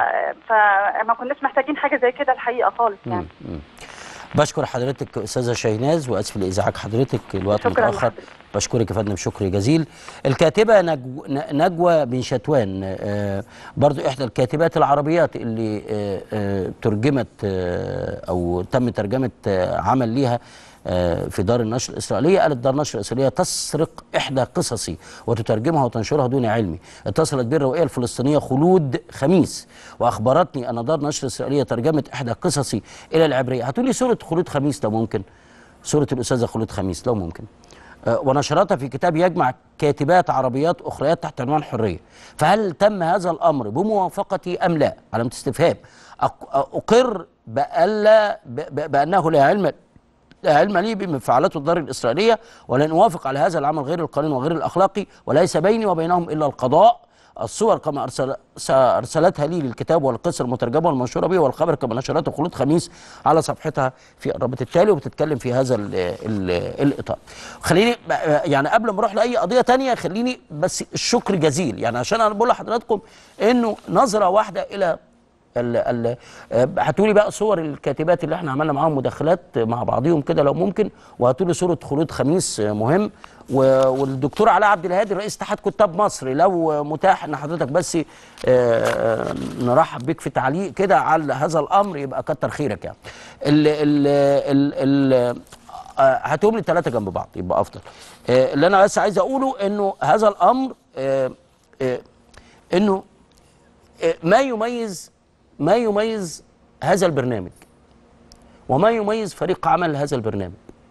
فما كناش محتاجين حاجه زي كده الحقيقه خالص يعني بشكر حضرتك استاذه شيناز واسف لازعاج حضرتك الوقت شكراً متاخر لحضرتك. بشكرك يا فندم شكر جزيل الكاتبه نجو ن- نجوى بن شتوان آه، برضو احدى الكاتبات العربيات اللي آه، آه، ترجمت آه، او تم ترجمه آه، عمل ليها آه، في دار النشر الإسرائيلية قالت دار النشر الإسرائيلية تسرق إحدى قصصي وتترجمها وتنشرها دون علمي اتصلت بي الروائية الفلسطينية خلود خميس وأخبرتني أن دار نشر إسرائيلية ترجمت إحدى قصصي إلى العبرية هتقولي سورة خلود خميس لو ممكن سورة الأستاذة خلود خميس لو ممكن آه، ونشرتها في كتاب يجمع كاتبات عربيات اخريات تحت عنوان حريه فهل تم هذا الامر بموافقتي ام لا علامه استفهام أق- اقر بألا ب- ب- بانه لا علم لا علم لي بما فعلته الدار الإسرائيلية ولن أوافق على هذا العمل غير القانوني وغير الأخلاقي وليس بيني وبينهم إلا القضاء الصور كما أرسل س- أرسلتها لي للكتاب والقصة المترجمة والمنشورة به والخبر كما نشرته خلود خميس على صفحتها في الرابط التالي وبتتكلم في هذا ال ال الإطار خليني ب- يعني قبل ما أروح لأي قضية تانية خليني بس الشكر جزيل يعني عشان أنا بقول لحضراتكم إنه نظرة واحدة إلى ال ال هاتوا لي بقى صور الكاتبات اللي احنا عملنا معاهم مداخلات مع بعضهم كده لو ممكن وهاتوا لي صوره خلود خميس مهم و- والدكتور علاء عبد الهادي رئيس اتحاد كتاب مصر لو متاح ان حضرتك بس آه، نرحب بك في تعليق كده على هذا الامر يبقى كتر خيرك يعني ال ال ال ال آه، هاتهم لي الثلاثه جنب بعض يبقى افضل آه، اللي انا بس عايز اقوله انه هذا الامر آه، آه، انه ما يميز ما يميز هذا البرنامج وما يميز فريق عمل هذا البرنامج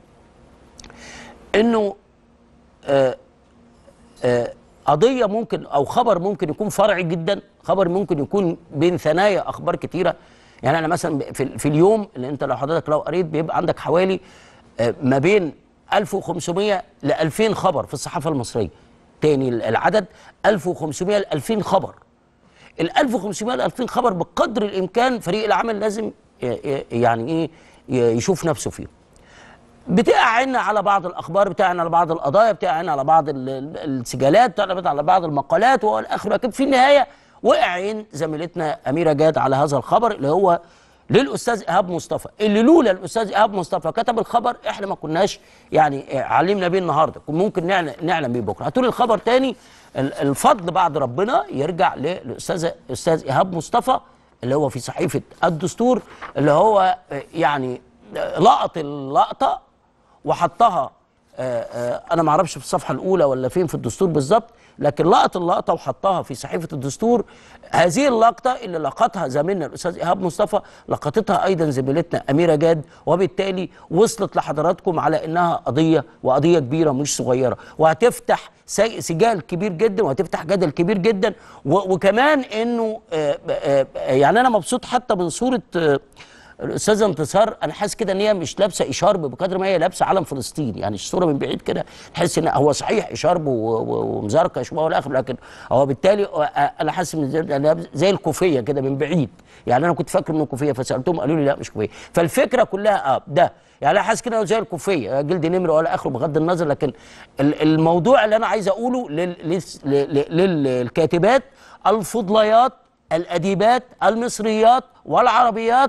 انه آه، آه، قضيه ممكن او خبر ممكن يكون فرعي جدا خبر ممكن يكون بين ثنايا اخبار كتيره يعني انا مثلا في, في اليوم اللي انت لو حضرتك لو قريت بيبقى عندك حوالي آه، ما بين 1500 ل 2000 خبر في الصحافه المصريه تاني العدد 1500 ل 2000 خبر ال 1500 ل 2000 خبر بقدر الامكان فريق العمل لازم ي- ي- يعني ايه ي- يشوف نفسه فيهم بتقع عنا على بعض الاخبار بتقع عنا على بعض القضايا بتقع عنا على بعض ال- ال- السجالات بتقع عنا على بعض المقالات والاخر لكن في النهايه وقع عين زميلتنا اميره جاد على هذا الخبر اللي هو للاستاذ ايهاب مصطفى اللي لولا الاستاذ ايهاب مصطفى كتب الخبر احنا ما كناش يعني آه، علمنا بيه النهارده كنا ممكن نعلم نعلم بيه بكره هتقول الخبر تاني ال- الفضل بعد ربنا يرجع للاستاذ الاستاذ ايهاب مصطفى اللي هو في صحيفه الدستور اللي هو آه، يعني آه، لقط اللقطه وحطها آه، آه، انا ما اعرفش في الصفحه الاولى ولا فين في الدستور بالظبط لكن لقط اللقطه وحطها في صحيفه الدستور هذه اللقطه اللي لقطها زميلنا الاستاذ ايهاب مصطفى لقطتها ايضا زميلتنا اميره جاد وبالتالي وصلت لحضراتكم على انها قضيه وقضيه كبيره مش صغيره وهتفتح سي- سجال كبير جدا وهتفتح جدل كبير جدا و- وكمان انه آه، آه، آه، يعني انا مبسوط حتى من صوره آه، الاستاذه انتصار انا حاسس كده ان هي مش لابسه اشارب بقدر ما هي لابسه علم فلسطين يعني الصوره من بعيد كده تحس ان هو صحيح اشارب و- و- ومزركش والى اخره لكن هو بالتالي آه، انا حاسس ان زي- أنا زي الكوفيه كده من بعيد يعني انا كنت فاكر انه كوفيه فسالتهم قالوا لي لا مش كوفيه فالفكره كلها اه ده يعني انا حاسس كده إنه زي الكوفيه جلد نمر ولا اخره بغض النظر لكن ال- الموضوع اللي انا عايز اقوله لل- للس- ل- ل- للكاتبات الفضليات الاديبات المصريات والعربيات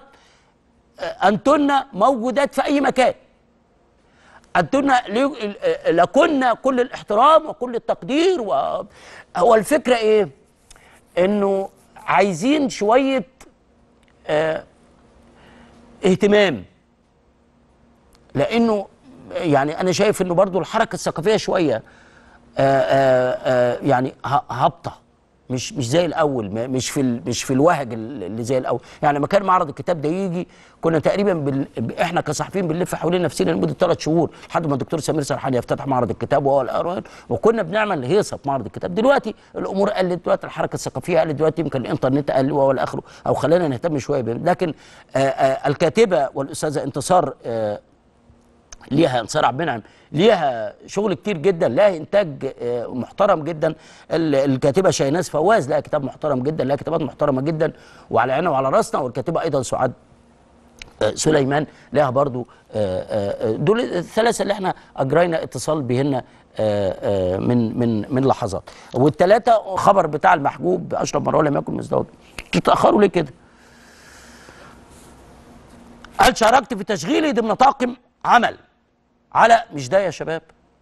أنتن موجودات في أي مكان أنتن لي- لكن كل الاحترام وكل التقدير و... هو الفكرة إيه؟ إنه عايزين شوية آه اهتمام لأنه يعني أنا شايف إنه برضو الحركة الثقافية شوية آه آه آه يعني ه- هابطه مش مش زي الاول ما- مش في ال- مش في الوهج ال- اللي زي الاول يعني لما كان معرض الكتاب ده يجي كنا تقريبا بال... ب- احنا كصحفيين بنلف حوالين نفسنا لمده ثلاث شهور لحد ما الدكتور سمير سرحان يفتتح معرض الكتاب وهو الأروان وكنا بنعمل هيصه في معرض الكتاب دلوقتي الامور قلت دلوقتي الحركه الثقافيه قلت دلوقتي يمكن الانترنت قل وهو الاخره او خلانا نهتم شويه بهم لكن آه آه الكاتبه والاستاذه انتصار آه ليها انتصار عبد المنعم ليها شغل كتير جدا لها انتاج آه، محترم جدا ال- الكاتبه شاهناز فواز لها كتاب محترم جدا لها كتابات محترمه جدا وعلى عيننا وعلى راسنا والكاتبه ايضا سعاد آه، سليمان لها برضو آه، آه، آه، دول الثلاثه اللي احنا اجرينا اتصال بهن آه، آه، من من من لحظات والثلاثه خبر بتاع المحجوب اشرف مروان لم يكن مزدوج تتاخروا ليه كده هل شاركت في تشغيلي ضمن طاقم عمل على مش ده يا شباب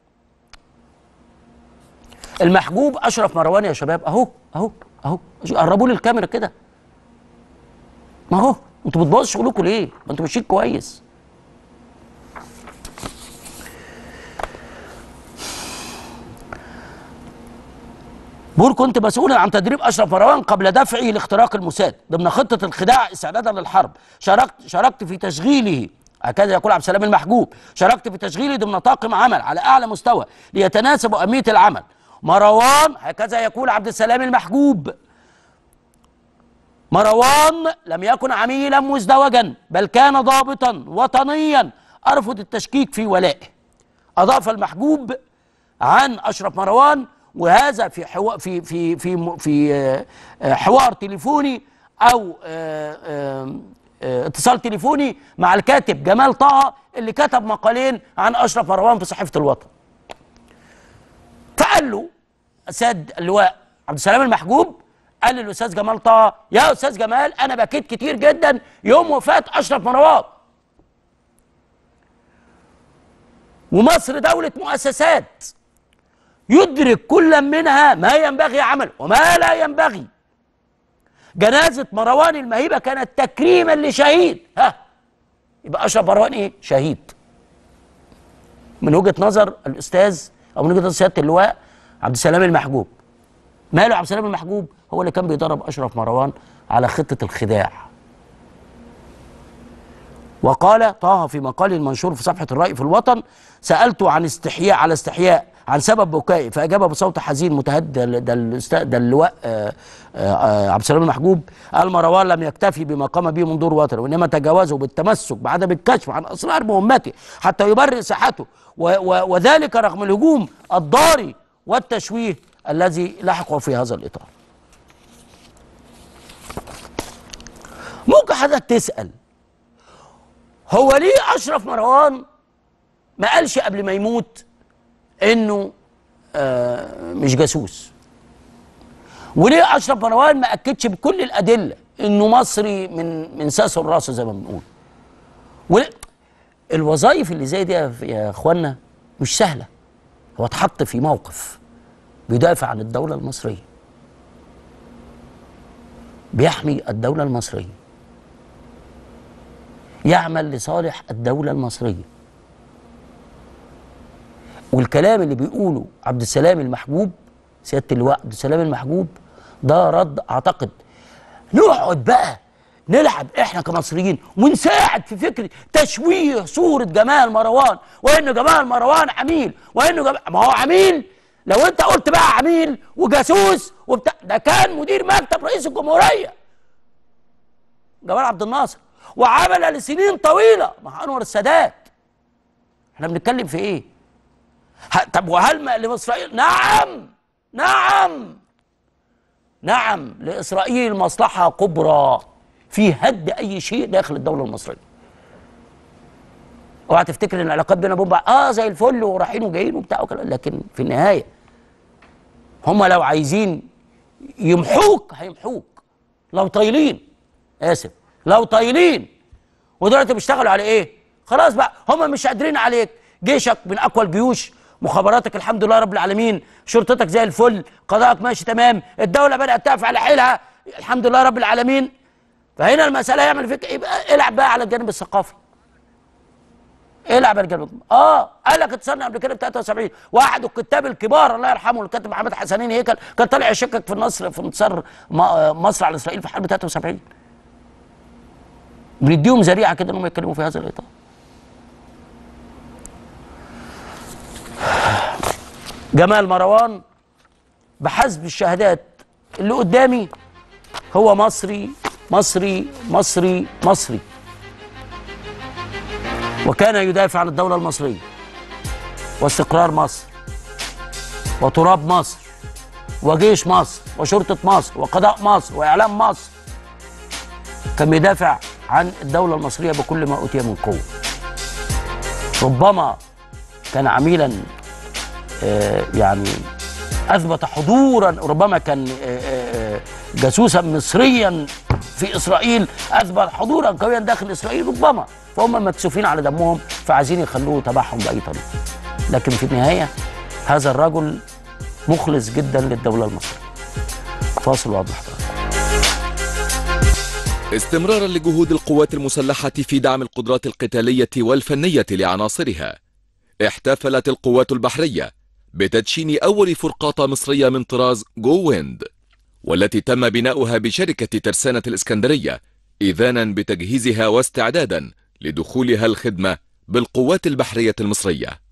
المحجوب اشرف مروان يا شباب اهو اهو اهو قربوا لي الكاميرا كده ما هو انتوا بتبوظوا شغلكم ليه؟ ما انتوا ماشيين كويس بور كنت مسؤولا عن تدريب اشرف مروان قبل دفعه لاختراق الموساد ضمن خطه الخداع استعدادا للحرب شاركت شاركت في تشغيله هكذا يقول عبد السلام المحجوب شاركت في تشغيله ضمن طاقم عمل على اعلى مستوى ليتناسب اهميه العمل مروان هكذا يقول عبد السلام المحجوب مروان لم يكن عميلا مزدوجا بل كان ضابطا وطنيا ارفض التشكيك في ولائه اضاف المحجوب عن اشرف مروان وهذا في حوار في في في في آه، آه، حوار تليفوني او آه، آه، آه، اتصال تليفوني مع الكاتب جمال طه اللي كتب مقالين عن اشرف مروان في صحيفه الوطن فقال له سيد اللواء عبد السلام المحجوب قال للاستاذ جمال طه يا استاذ جمال انا بكيت كتير جدا يوم وفاه اشرف مروان ومصر دولة مؤسسات يدرك كل منها ما ينبغي عمله وما لا ينبغي جنازة مروان المهيبة كانت تكريما لشهيد ها يبقى أشرف مروان إيه؟ شهيد من وجهة نظر الأستاذ أو من وجهة نظر سيادة اللواء عبد السلام المحجوب ماله عبد السلام المحجوب هو اللي كان بيدرب أشرف مروان على خطة الخداع وقال طه في مقال المنشور في صفحة الرأي في الوطن سألته عن استحياء على استحياء عن سبب بكائي فأجاب بصوت حزين متهدد ده- ده الأستاذ- ده اللواء آه، آه، آه، عبد السلام المحجوب قال مروان لم يكتفي بما قام به من دور وطني وإنما تجاوزه بالتمسك بعدم الكشف عن أسرار مهمته حتى يبرئ ساحته و- و- وذلك رغم الهجوم الضاري والتشويه الذي لحقه في هذا الإطار ممكن حضرتك تسأل هو ليه اشرف مروان ما قالش قبل ما يموت انه آه مش جاسوس وليه اشرف مروان ما اكدش بكل الادله انه مصري من من ساسه لراسه زي ما بنقول وليه الوظائف اللي زي دي يا يا اخوانا مش سهله هو اتحط في موقف بيدافع عن الدوله المصريه بيحمي الدوله المصريه يعمل لصالح الدولة المصرية والكلام اللي بيقوله عبد السلام المحجوب سيادة اللواء عبد السلام المحجوب ده رد أعتقد نقعد بقى نلعب احنا كمصريين ونساعد في فكره تشويه صوره جمال مروان وان جمال مروان عميل وانه جمال ما هو عميل لو انت قلت بقى عميل وجاسوس وبتاع ده كان مدير مكتب رئيس الجمهوريه جمال عبد الناصر وعمل لسنين طويله مع انور السادات احنا بنتكلم في ايه ه- طب وهل ما لاسرائيل نعم نعم نعم لاسرائيل مصلحه كبرى في هد اي شيء داخل الدوله المصريه اوعى تفتكر ان العلاقات بيننا وبين بعض اه زي الفل ورايحين وجايين وبتاع وكده لكن في النهايه هم لو عايزين يمحوك هيمحوك لو طايلين اسف لو طايلين ودلوقتي بيشتغلوا على ايه؟ خلاص بقى هم مش قادرين عليك جيشك من اقوى الجيوش مخابراتك الحمد لله رب العالمين شرطتك زي الفل قضاءك ماشي تمام الدوله بدات تقف على حيلها الحمد لله رب العالمين فهنا المساله يعمل فيك يبقى العب بقى على الجانب الثقافي العب على الجانب اه قال لك اتصلنا قبل كده في 73 واحد الكتاب الكبار الله يرحمه الكاتب محمد حسنين هيكل كان طالع يشكك في النصر في انتصار م- مصر على اسرائيل في حرب 73 بنديهم ذريعه كده انهم يتكلموا في هذا الاطار جمال مروان بحسب الشهادات اللي قدامي هو مصري مصري مصري مصري وكان يدافع عن الدولة المصرية واستقرار مصر وتراب مصر وجيش مصر وشرطة مصر وقضاء مصر وإعلام مصر كان بيدافع عن الدولة المصرية بكل ما أوتي من قوة ربما كان عميلا آه، يعني اثبت حضورا ربما كان آه، آه، جاسوسا مصريا في اسرائيل اثبت حضورا قويا داخل اسرائيل ربما فهم مكسوفين على دمهم فعايزين يخلوه تبعهم باي طريقه لكن في النهايه هذا الرجل مخلص جدا للدوله المصريه فاصل واضح استمرارا لجهود القوات المسلحة في دعم القدرات القتالية والفنية لعناصرها احتفلت القوات البحرية بتدشين أول فرقاطة مصرية من طراز جو ويند والتي تم بناؤها بشركة ترسانة الإسكندرية إذانا بتجهيزها واستعدادا لدخولها الخدمة بالقوات البحرية المصرية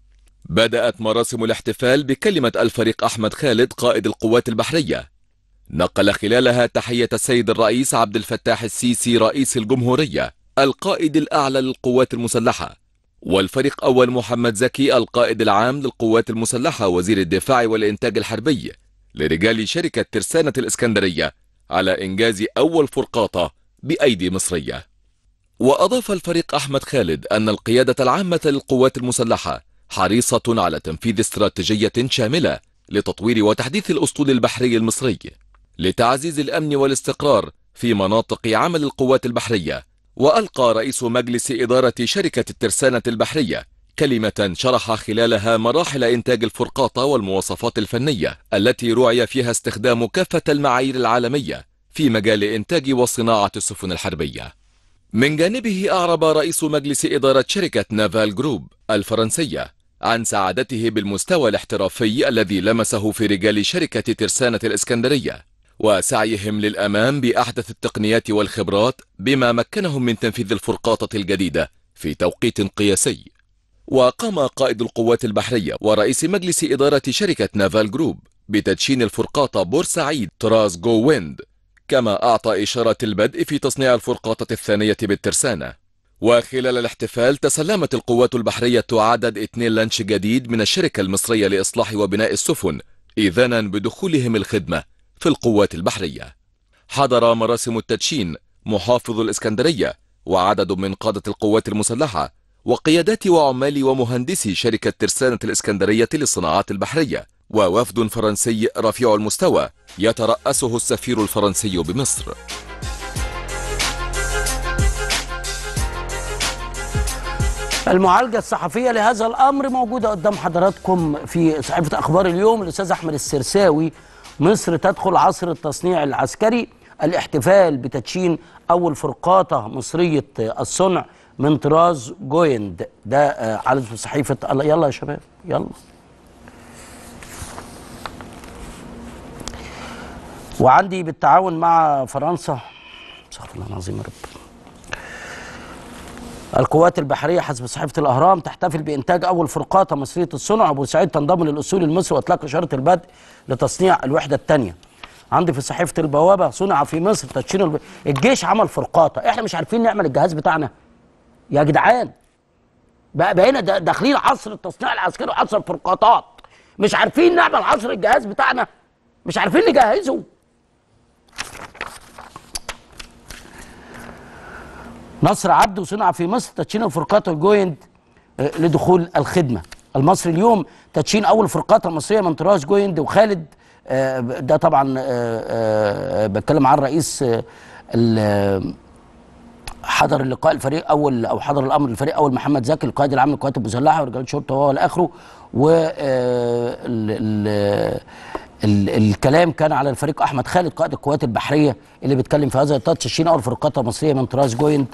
بدأت مراسم الاحتفال بكلمة الفريق أحمد خالد قائد القوات البحرية نقل خلالها تحية السيد الرئيس عبد الفتاح السيسي رئيس الجمهورية القائد الأعلى للقوات المسلحة والفريق أول محمد زكي القائد العام للقوات المسلحة وزير الدفاع والإنتاج الحربي لرجال شركة ترسانة الإسكندرية على إنجاز أول فرقاطة بأيدي مصرية وأضاف الفريق أحمد خالد أن القيادة العامة للقوات المسلحة حريصة على تنفيذ استراتيجية شاملة لتطوير وتحديث الأسطول البحري المصري لتعزيز الأمن والاستقرار في مناطق عمل القوات البحرية وألقى رئيس مجلس إدارة شركة الترسانة البحرية كلمة شرح خلالها مراحل إنتاج الفرقاطة والمواصفات الفنية التي رعي فيها استخدام كافة المعايير العالمية في مجال إنتاج وصناعة السفن الحربية من جانبه أعرب رئيس مجلس إدارة شركة نافال جروب الفرنسية عن سعادته بالمستوى الاحترافي الذي لمسه في رجال شركة ترسانة الإسكندرية وسعيهم للأمام بأحدث التقنيات والخبرات بما مكنهم من تنفيذ الفرقاطة الجديدة في توقيت قياسي وقام قائد القوات البحرية ورئيس مجلس إدارة شركة نافال جروب بتدشين الفرقاطة بورسعيد طراز جو ويند كما أعطى إشارة البدء في تصنيع الفرقاطة الثانية بالترسانة وخلال الاحتفال تسلمت القوات البحرية عدد اثنين لانش جديد من الشركة المصرية لإصلاح وبناء السفن إذانا بدخولهم الخدمة في القوات البحرية حضر مراسم التدشين محافظ الإسكندرية وعدد من قادة القوات المسلحة وقيادات وعمال ومهندسي شركة ترسانة الإسكندرية للصناعات البحرية ووفد فرنسي رفيع المستوى يترأسه السفير الفرنسي بمصر المعالجة الصحفية لهذا الأمر موجودة قدام حضراتكم في صحيفة أخبار اليوم الأستاذ أحمد السرساوي مصر تدخل عصر التصنيع العسكري الاحتفال بتدشين أول فرقاطة مصرية الصنع من طراز جويند ده آه، على صحيفة الله يلا يا شباب يلا وعندي بالتعاون مع فرنسا استغفر الله العظيم يا رب القوات البحرية حسب صحيفة الأهرام تحتفل بإنتاج أول فرقاطة مصرية الصنع وبورسعيد تنضم للأصول المصري وإطلاق إشارة البدء لتصنيع الوحدة الثانية عندي في صحيفة البوابة صنع في مصر تدشين الب... الجيش عمل فرقاطة إحنا مش عارفين نعمل الجهاز بتاعنا يا جدعان بقى بقينا دا- داخلين عصر التصنيع العسكري وعصر الفرقاطات مش عارفين نعمل عصر الجهاز بتاعنا مش عارفين نجهزه نصر عبده صنع في مصر تدشين الفرقاطة الجويند آه، لدخول الخدمة المصري اليوم تدشين أول فرقاطة مصرية من طراز جويند وخالد آه، ده طبعا آه، آه، بتكلم عن رئيس آه، ال- حضر اللقاء الفريق اول او حضر الامر الفريق اول محمد زكي القائد العام للقوات المسلحه ورجال الشرطه وهو الاخره و آه، ال- ال- ال- الكلام كان على الفريق احمد خالد قائد القوات البحريه اللي بيتكلم في هذا الاطار تدشين اول فرقاطه مصريه من طراز جوينت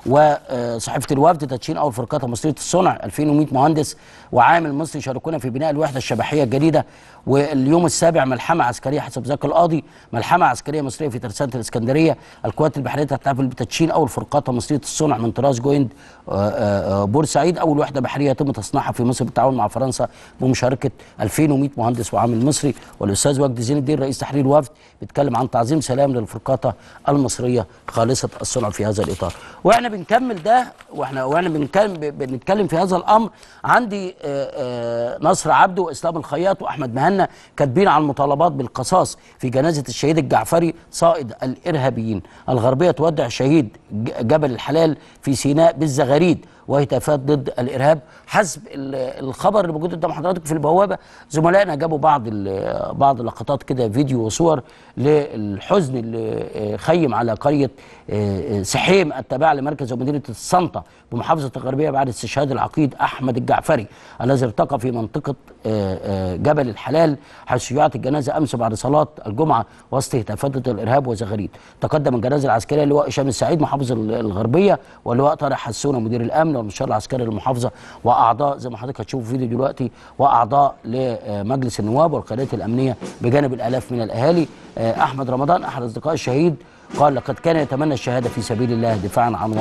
وصحيفه الوفد تدشين اول فرقاطه مصريه الصنع 2100 مهندس وعامل مصري يشاركون في بناء الوحده الشبحيه الجديده واليوم السابع ملحمه عسكريه حسب ذاك القاضي ملحمه عسكريه مصريه في ترسانه الاسكندريه القوات البحريه تحتفل بتدشين اول فرقاطه مصريه الصنع من طراز جويند آه، آه، آه، بورسعيد اول وحده بحريه يتم تصنيعها في مصر بالتعاون مع فرنسا بمشاركه 2100 مهندس وعامل مصري والاستاذ وجدي زين الدين رئيس تحرير الوفد بيتكلم عن تعظيم سلام للفرقاطه المصريه خالصه الصنع في هذا الاطار واحنا بنكمل ده واحنا واحنا بنتكلم بنتكلم في هذا الامر عندي آه، آه، نصر عبده واسلام الخياط واحمد مهنا كاتبين عن المطالبات بالقصاص في جنازه الشهيد الجعفري صائد الارهابيين الغربيه تودع شهيد ج- جبل الحلال في سيناء بالزغاريد وهتافات ضد الارهاب حسب ال- الخبر اللي موجود قدام حضراتكم في البوابه زملائنا جابوا بعض ال- بعض اللقطات كده فيديو وصور للحزن اللي آه، خيم على قريه آه، آه، سحيم التابعه لمركز ومدينه السلطه بمحافظه الغربيه بعد استشهاد العقيد احمد الجعفري الذي ارتقى في منطقه آه، آه، جبل الحلال حيث شيعت الجنازه امس بعد صلاه الجمعه وسط هتافات ضد الارهاب وزغاريد تقدم الجنازه العسكريه لواء هشام السعيد محافظ ال- الغربيه ولواء طارق حسونه مدير الامن والمستشار العسكري للمحافظه واعضاء زي ما حضرتك هتشوفوا فيديو دلوقتي واعضاء لمجلس النواب والقيادات الامنيه بجانب الالاف من الاهالي آه، احمد رمضان احد اصدقاء الشهيد قال لقد كان يتمنى الشهاده في سبيل الله دفاعا عن وطنه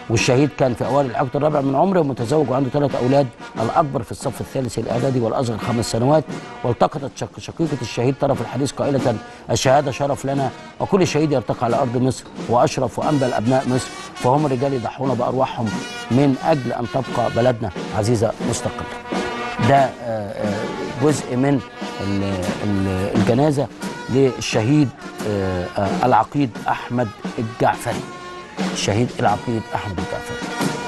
والشهيد كان في اوائل العقد الرابع من عمره ومتزوج وعنده ثلاث اولاد الاكبر في الصف الثالث الاعدادي والاصغر خمس سنوات والتقطت شق- شقيقه الشهيد طرف الحديث قائله الشهاده شرف لنا وكل شهيد يرتقي على ارض مصر واشرف وانبل ابناء مصر فهم الرجال يضحون بارواحهم من اجل ان تبقى بلدنا عزيزه مستقله. ده آه، آه، جزء من ال- ال- الجنازه للشهيد آه، آه، العقيد احمد الجعفري. الشهيد العقيد احمد الجعفري.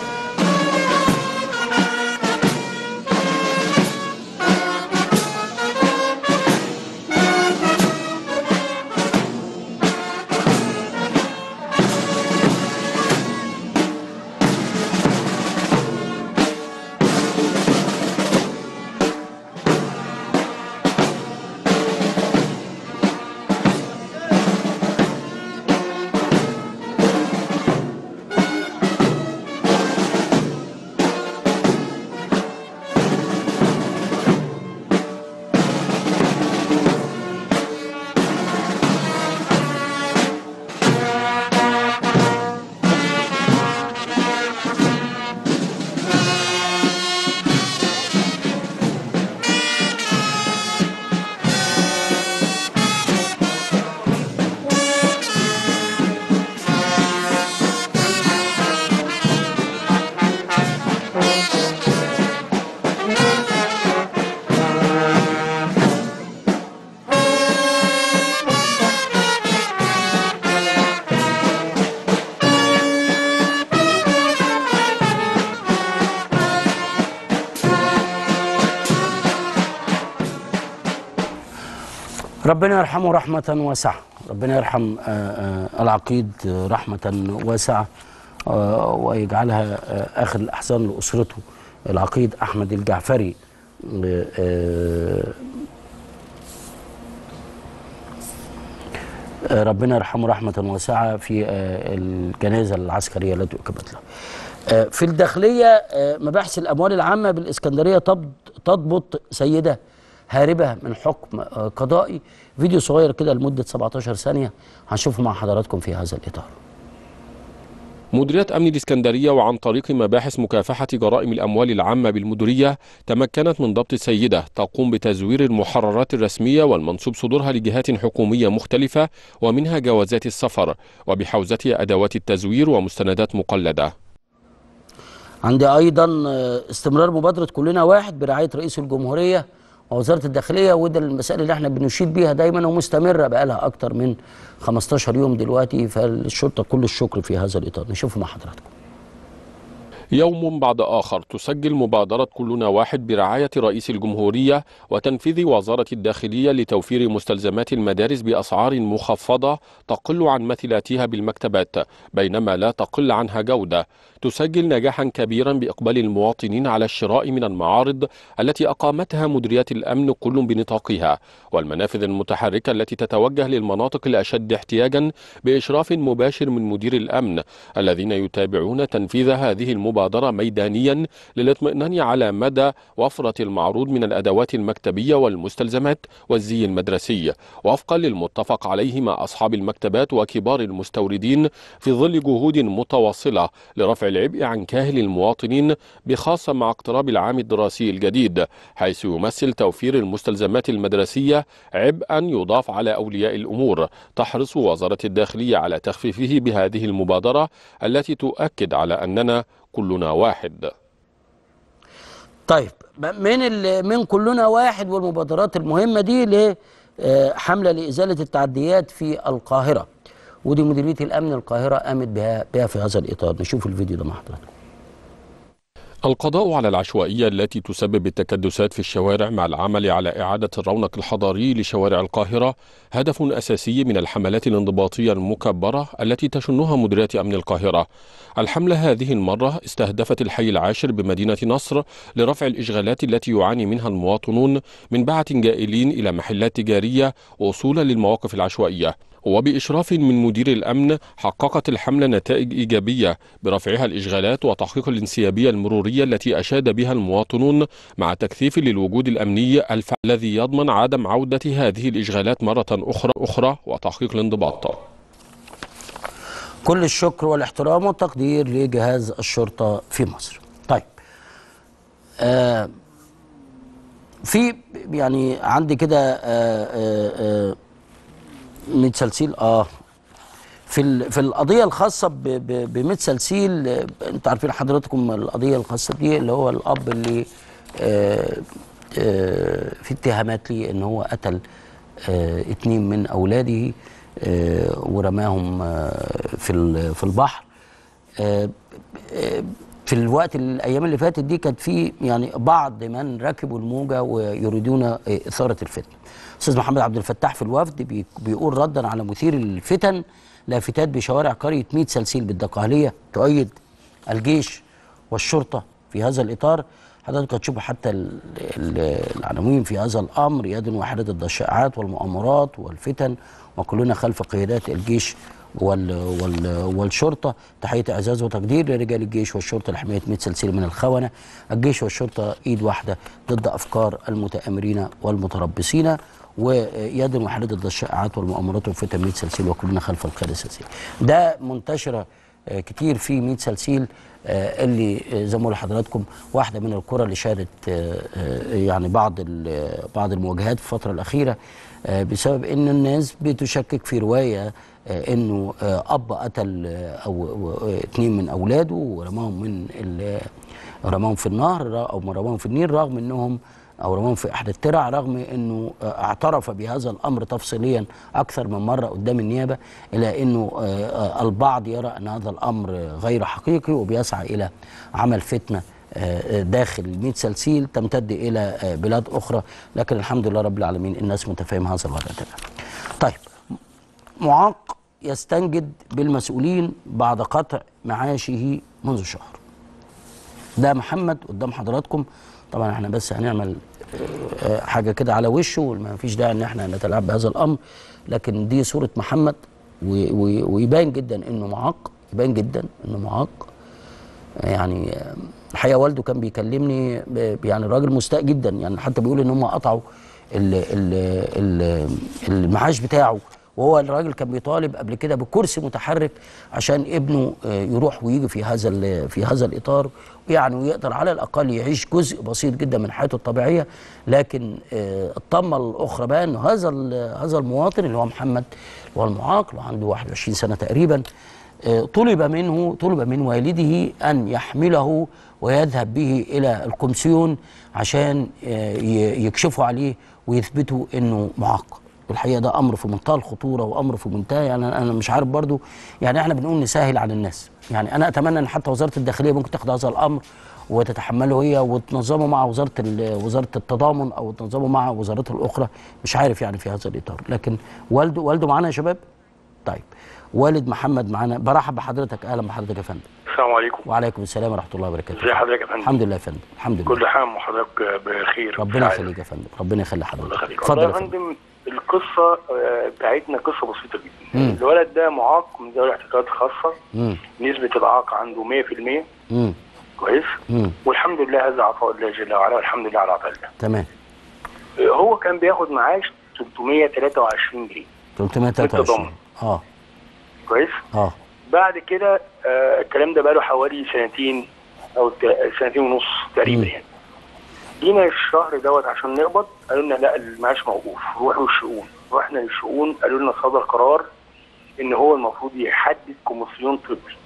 ربنا يرحمه رحمة واسعة ربنا يرحم آه، آه، العقيد آه، رحمة واسعة آه، ويجعلها آه، آخر الأحزان لأسرته العقيد أحمد الجعفري آه، آه، آه، ربنا يرحمه رحمة واسعة في آه، الجنازة العسكرية التي أكبت له آه، في الداخلية آه، مباحث الأموال العامة بالإسكندرية تض- تضبط سيدة هاربة من حكم آه، قضائي فيديو صغير كده لمدة 17 ثانية هنشوفه مع حضراتكم في هذا الإطار مديرية أمن الإسكندرية وعن طريق مباحث مكافحة جرائم الأموال العامة بالمديرية تمكنت من ضبط سيدة تقوم بتزوير المحررات الرسمية والمنسوب صدورها لجهات حكومية مختلفة ومنها جوازات السفر وبحوزتها أدوات التزوير ومستندات مقلدة عندي ايضا آه، استمرار مبادره كلنا واحد برعايه رئيس الجمهوريه ووزاره الداخليه وده المسائل اللي احنا بنشيد بيها دايما ومستمره بقى لها اكتر من 15 يوم دلوقتي فالشرطه كل الشكر في هذا الاطار نشوفه مع حضراتكم يوم بعد آخر تسجل مبادرة كلنا واحد برعاية رئيس الجمهورية وتنفيذ وزارة الداخلية لتوفير مستلزمات المدارس بأسعار مخفضة تقل عن مثيلاتها بالمكتبات بينما لا تقل عنها جودة تسجل نجاحا كبيرا بإقبال المواطنين على الشراء من المعارض التي أقامتها مديريات الأمن كل بنطاقها والمنافذ المتحركة التي تتوجه للمناطق الأشد احتياجا بإشراف مباشر من مدير الأمن الذين يتابعون تنفيذ هذه المبادرة ميدانيا للاطمئنان على مدى وفرة المعروض من الأدوات المكتبية والمستلزمات والزي المدرسي وفقا للمتفق عليه مع أصحاب المكتبات وكبار المستوردين في ظل جهود متواصلة لرفع العبء عن كاهل المواطنين بخاصة مع اقتراب العام الدراسي الجديد حيث يمثل توفير المستلزمات المدرسية عبئا يضاف على أولياء الأمور تحرص وزارة الداخلية على تخفيفه بهذه المبادرة التي تؤكد على أننا كلنا واحد طيب من ال- من كلنا واحد والمبادرات المهمه دي لحمله لازاله التعديات في القاهره ودي مديريه الامن القاهره قامت بها بها في هذا الاطار نشوف الفيديو ده مع حضراتكم القضاء على العشوائية التي تسبب التكدسات في الشوارع مع العمل على إعادة الرونق الحضاري لشوارع القاهرة هدف أساسي من الحملات الانضباطية المكبرة التي تشنها مديرية أمن القاهرة الحملة هذه المرة استهدفت الحي العاشر بمدينة نصر لرفع الإشغالات التي يعاني منها المواطنون من بعث جائلين إلى محلات تجارية وصولا للمواقف العشوائية وبإشراف من مدير الأمن حققت الحملة نتائج إيجابية برفعها الإشغالات وتحقيق الانسيابية المرورية التي أشاد بها المواطنون مع تكثيف للوجود الأمني الف... الذي يضمن عدم عودة هذه الإشغالات مرة أخرى أخرى وتحقيق الانضباط كل الشكر والاحترام والتقدير لجهاز الشرطة في مصر طيب آه في يعني عندي كده آه آه آه ميت سلسيل اه في ال- في القضيه الخاصه ب- ب- بميت سلسيل آه، انتوا عارفين حضراتكم القضيه الخاصه دي اللي هو الاب اللي آه آه في اتهامات ليه ان هو قتل آه اتنين من اولاده آه ورماهم آه في ال- في البحر آه، آه، في الوقت الايام اللي فاتت دي كانت في يعني بعض من ركبوا الموجه ويريدون آه، اثاره الفتن. استاذ محمد عبد الفتاح في الوفد بي- بيقول ردا على مثير الفتن لافتات بشوارع قريه 100 سلسيل بالدقهليه تؤيد الجيش والشرطه في هذا الاطار حضرتك هتشوفوا حتى ال- ال- العناوين في هذا الامر يد واحده ضد الشائعات والمؤامرات والفتن وكلنا خلف قيادات الجيش وال وال والشرطه تحيه اعزاز وتقدير لرجال الجيش والشرطه لحمايه 100 سلسله من الخونه الجيش والشرطه ايد واحده ضد افكار المتامرين والمتربصين ويد واحده ضد الشائعات والمؤامرات والفتن 100 سلسله وكلنا خلف القياده السياسيه ده منتشره آه، كتير في 100 سلسيل آه، اللي آه، زي ما بقول لحضراتكم واحده من القرى اللي شهدت آه، آه، يعني بعض ال- بعض المواجهات في الفتره الاخيره آه، بسبب ان الناس بتشكك في روايه آه، انه آه، اب قتل آه، او أو- آه، اتنين من اولاده ورماهم من ال- رماهم في النهر را- او رماهم في النيل رغم انهم او رماهم في احد الترع رغم انه آه، اعترف بهذا الامر تفصيليا اكثر من مره قدام النيابه الى انه آه، آه، البعض يرى ان هذا الامر غير حقيقي وبيسعى الى عمل فتنه آه، داخل 100 سلسيل تمتد الى آه، بلاد اخرى لكن الحمد لله رب العالمين الناس متفاهم هذا الوضع تمام. طيب معاق يستنجد بالمسؤولين بعد قطع معاشه منذ شهر ده محمد قدام حضراتكم طبعا احنا بس هنعمل آه، آه، حاجه كده على وشه وما فيش داعي ان احنا نتلاعب بهذا الامر لكن دي صوره محمد و- و- ويبان جدا انه معاق يبان جدا انه معاق يعني آه، الحقيقه والده كان بيكلمني ب- يعني الراجل مستاء جدا يعني حتى بيقول ان هم قطعوا ال- ال- ال- المعاش بتاعه وهو الراجل كان بيطالب قبل كده بكرسي متحرك عشان ابنه آه، يروح ويجي في هذا ال- في هذا الاطار يعني ويقدر على الاقل يعيش جزء بسيط جدا من حياته الطبيعيه لكن آه، الطامه الاخرى بقى انه هذا ال- هذا المواطن اللي هو محمد اللي هو المعاق اللي عنده 21 سنه تقريبا آه، طلب منه طلب من والده ان يحمله ويذهب به الى الكومسيون عشان آه، ي- يكشفوا عليه ويثبتوا انه معاق الحقيقه ده امر في منتهى الخطوره وامر في منتهى يعني انا مش عارف برضو يعني احنا بنقول نسهل على الناس يعني انا اتمنى ان حتى وزاره الداخليه ممكن تاخد هذا الامر وتتحمله هي وتنظمه مع وزاره ال- وزاره التضامن او تنظمه مع وزارات الاخرى مش عارف يعني في هذا الاطار لكن والده والده معانا يا شباب طيب والد محمد معانا برحب بحضرتك اهلا بحضرتك يا فندم السلام عليكم وعليكم السلام ورحمه الله وبركاته ازي حضرتك يا فندم الحمد لله يا فندم الحمد لله كل عام وحضرتك بخير ربنا وسعادة. يخليك يا فندم ربنا يخلي الله حضرتك يخليك اتفضل والله يا يا فندم فندم القصه آه، بتاعتنا قصه بسيطه جدا مم. الولد ده معاق من ذوي الاحتياجات الخاصه امم نسبه الاعاقه عنده 100% امم كويس امم والحمد لله هذا عطاء الله جل وعلا والحمد لله على عطاء الله تمام آه، هو كان بياخد معاش 323 جنيه 323 اه كويس اه بعد كده آه، الكلام ده بقاله حوالي سنتين او ت- سنتين ونص تقريبا مم. يعني جينا الشهر دوت عشان نقبض قالوا لنا لا المعاش موقوف روحوا الشؤون رحنا للشؤون قالوا لنا صدر قرار ان هو المفروض يحدد كوميسيون طبي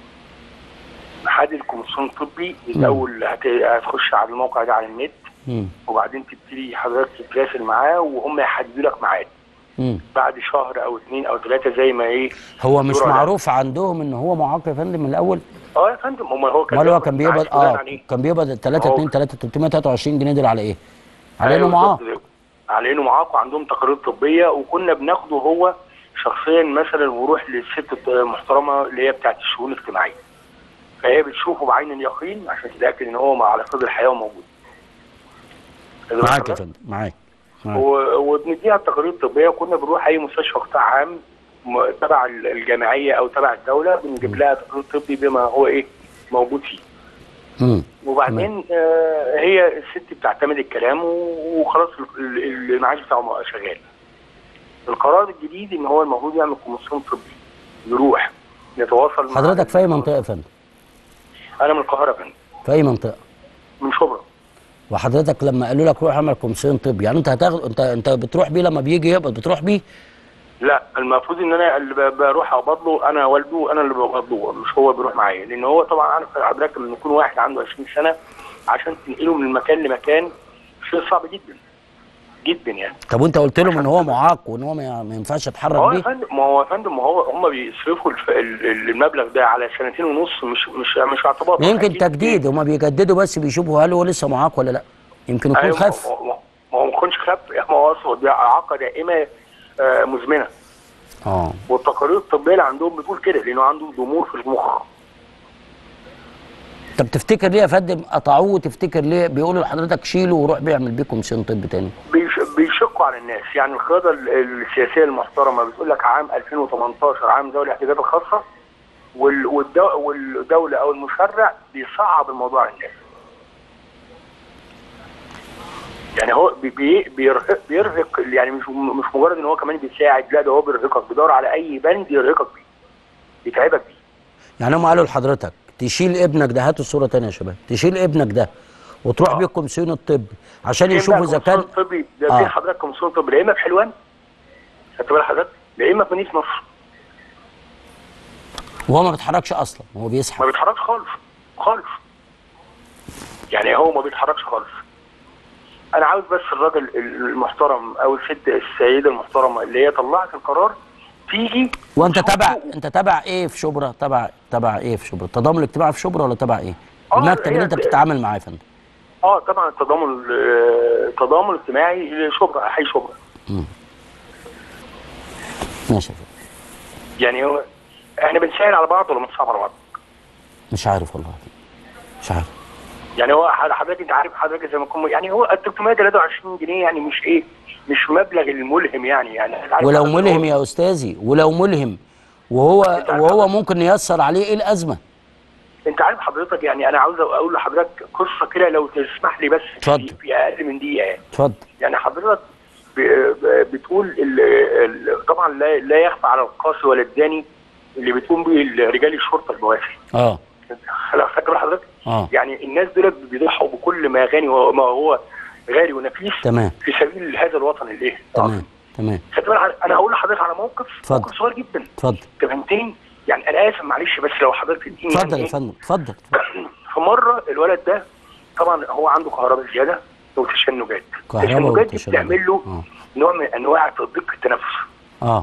محدد كوميسيون طبي الاول هت- هتخش على الموقع ده على النت امم وبعدين تبتدي حضرتك تتواصل معاه وهم يحددوا لك ميعاد امم بعد شهر او اثنين او ثلاثه زي ما ايه هو مش دور على- معروف عندهم ان هو معاق يا فندم من الاول اه يا فندم امال هو كان امال هو بياخد كان بيقبض معاش بناء اه على إيه؟ كان بيقبض 3 هو- 2 3 323 جنيه دول على ايه؟ على انه أيوة معاق بالظبط. على انه معاق وعندهم تقارير طبيه وكنا بناخده هو شخصيا مثلا ويروح للست المحترمه اللي هي بتاعت الشؤون الاجتماعيه فهي بتشوفه بعين اليقين عشان تتاكد ان هو على قيد الحياه وموجود معاك يا فندم معاك معاك. و- وبنديها التقارير الطبيه وكنا بنروح اي مستشفى قطاع عام م- تبع ال- الجامعيه او تبع الدوله بنجيب لها تقرير طبي بما هو ايه موجود فيه امم وبعدين آه هي الست بتعتمد الكلام و- وخلاص ال- ال- المعاش بتاعه شغال. القرار الجديد ان هو المفروض يعمل كوميسيون طبي يروح نتواصل مع حضرتك في اي منطقه يا فندم انا من القاهره يا فندم في اي منطقه من شبرا وحضرتك لما قالوا لك روح اعمل كومسيون طبي يعني انت هتاخد انت انت بتروح بيه لما بيجي يقبض بتروح بيه لا المفروض ان انا اللي ب- بروح اقبض له انا والده انا اللي بقبض له مش هو بيروح معايا لان هو طبعا عارف حضرتك لما يكون واحد عنده 20 سنه عشان تنقله من مكان لمكان شيء صعب جدا جدا يعني طب وانت قلت لهم ان هو معاق وان هو ما ما ينفعش يتحرك هو يا بيه فندم ما هو يا فندم ما هو هم بيصرفوا الف- ال- ال- المبلغ ده على سنتين ونص مش مش مش اعتبار يمكن أكيد. تجديد هما بيجددوا بس بيشوفوا هل هو لسه معاق ولا لا يمكن يكون أيوة، خف ما هو- ما هو ما يكونش خف ما هو اصلا دي اعاقه دائمه آه، مزمنه اه والتقارير الطبيه اللي عندهم بتقول كده لانه عنده ضمور في المخ طب تفتكر ليه يا فندم قطعوه تفتكر ليه بيقولوا لحضرتك شيله وروح بيعمل بيه كومسيون طب تاني بيش- بيشقوا على الناس يعني القياده ال- السياسيه المحترمه بتقول لك عام 2018 عام ذوي الاحتياجات الخاصه وال- والدو- والدوله او المشرع بيصعب الموضوع على الناس يعني هو بي- بي- بيرهق بيرهق يعني مش مش مجرد ان هو كمان بيساعد لا ده هو بيرهقك بيدور على اي بند يرهقك بيه يتعبك بيه يعني هم قالوا لحضرتك تشيل ابنك ده هاتوا الصوره تانية يا شباب تشيل ابنك ده وتروح بيه الكومسيون الطبي عشان يشوفوا اذا كان كومسيون طبي ده آه. في حضرتك كومسيون طبي لا اما في حلوان خدت بال حضرتك لا اما في مدينه نصر وهو ما بيتحركش اصلا هو ما بيسحب بيتحركش خالص خالص يعني هو ما بيتحركش خالص انا عاوز بس الراجل المحترم او الست السيده المحترمه اللي هي طلعت القرار تيجي وانت وتشوفه. تبع انت تبع ايه في شبرا تبع تبع ايه في شبرا التضامن الاجتماعي في شبرا ولا تبع ايه آه، المكتب اللي هي- انت بتتعامل معاه يا فندم اه طبعا التضامن ال- التضامن الاجتماعي لشبرا حي شبرا ماشي يا فندم يعني هو احنا بنسهل على بعض ولا بنصعب على بعض؟ مش عارف والله مش عارف يعني هو حضرتك انت عارف حضرتك زي ما يكون يعني هو ال 323 جنيه يعني مش ايه مش مبلغ الملهم يعني يعني أنت عارف ولو حضرتك ملهم هو- يا استاذي ولو ملهم وهو وهو ممكن ييسر عليه ايه الازمه انت عارف حضرتك يعني انا عاوز اقول لحضرتك قصه كده لو تسمح لي بس اتفضل. في- في اقل من دقيقه يعني اتفضل يعني حضرتك ب- ب- بتقول ال ال طبعا لا, لا يخفى على القاسي ولا الداني اللي بتقوم به رجال الشرطه البواسل اه خلاص فاكر بال حضرتك؟ اه يعني الناس دول بيضحوا بكل ما غني وما هو غالي ونفيس تمام في سبيل هذا الوطن الايه؟ تمام تمام خدت بالك انا هقول لحضرتك على موقف اتفضل. موقف صغير جدا اتفضل فهمتني؟ يعني انا اسف معلش بس لو حضرتك تديني اتفضل يعني يا إيه؟ فندم اتفضل في مره الولد ده طبعا هو عنده كهرباء زياده وتشنجات كهرباء التشنجات دي وتشنجات. بتعمل له آه. نوع من انواع تضيق التنفس اه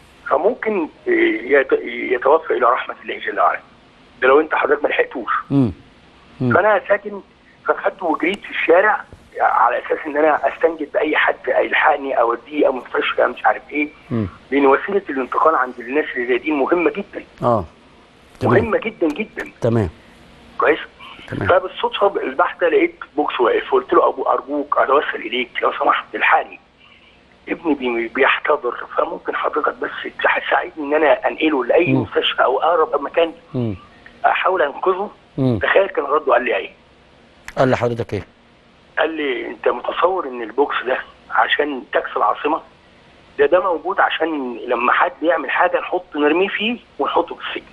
فممكن يت- يتوفى الى رحمه الله جل وعلا ده لو انت حضرتك ما لحقتوش امم مم. فانا ساكن فخدته وجريت في الشارع على اساس ان انا استنجد باي حد يلحقني او اوديه او مستشفى مش عارف ايه مم. لان وسيله الانتقال عند الناس اللي زي دي مهمه جدا اه تمام مهمه جدا جدا تمام كويس تمام. فبالصدفه البحثه لقيت بوكس واقف قلت له ابو ارجوك اتوسل اليك لو سمحت الحقني ابني بي- بيحتضر فممكن حضرتك بس تساعدني ان انا انقله لاي مم. مستشفى او اقرب مكان مم. احاول انقذه مم. تخيل كان رده قال لي ايه قال لحضرتك ايه قال لي انت متصور ان البوكس ده عشان تاكس العاصمه ده ده موجود عشان لما حد يعمل حاجه نحط نرميه فيه ونحطه في السجن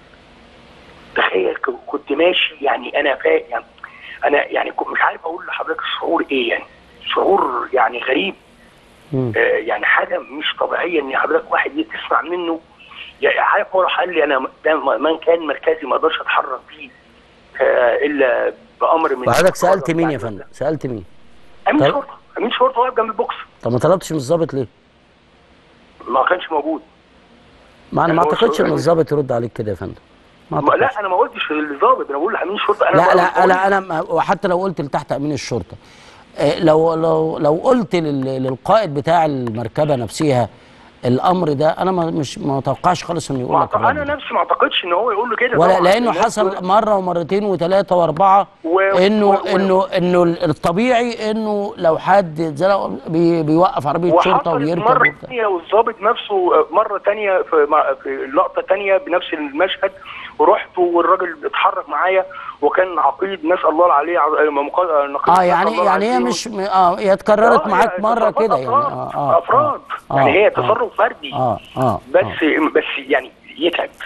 تخيل ك- كنت ماشي يعني انا فا يعني انا يعني كنت مش عارف اقول لحضرتك الشعور ايه يعني شعور يعني غريب مم. آه يعني حاجه مش طبيعيه ان حضرتك واحد تسمع منه يعني عارف هو راح قال لي انا ده م- مكان مركزي ما اقدرش اتحرك فيه آه الا بامر من وحضرتك سالت مين يا فندم سالت مين امين طب- شرطه امين شرطه واقف جنب البوكس طب ما طلبتش من الضابط ليه ما كانش موجود ما انا ما هو اعتقدش شغل- ان الضابط يرد عليك كده يا فندم ما ما أعتقدش. لا انا ما قلتش للظابط انا بقول لامين شرطه انا لا بقول- لا لا انا ما- وحتى لو قلت لتحت امين الشرطه آه، لو لو لو قلت لل- للقائد بتاع المركبه نفسها الامر ده انا ما مش ما اتوقعش خالص انه يقول ما لك أعتقد- الرد انا ده. نفسي ما اعتقدش ان هو يقول له كده ولا طبعاً. لانه الناس حصل دول- مره ومرتين وثلاثه واربعه و- انه و- و- انه انه الطبيعي انه لو حد زي بي بيوقف عربيه شرطه وحصلت ويركب مرة وبتاع. تانية والظابط نفسه مرة تانية في, مع- في لقطة تانية بنفس المشهد ورحت والراجل اتحرك معايا وكان عقيد نسأل الله عليه ع- مقا- نقيب اه نسأل يعني الله يعني هي عليه. مش م- اه هي اتكررت آه، معاك هي مره تصرفات كده يعني أفراد اه اه أفراد آه، يعني هي آه، تصرف فردي اه اه بس آه. بس يعني يتعب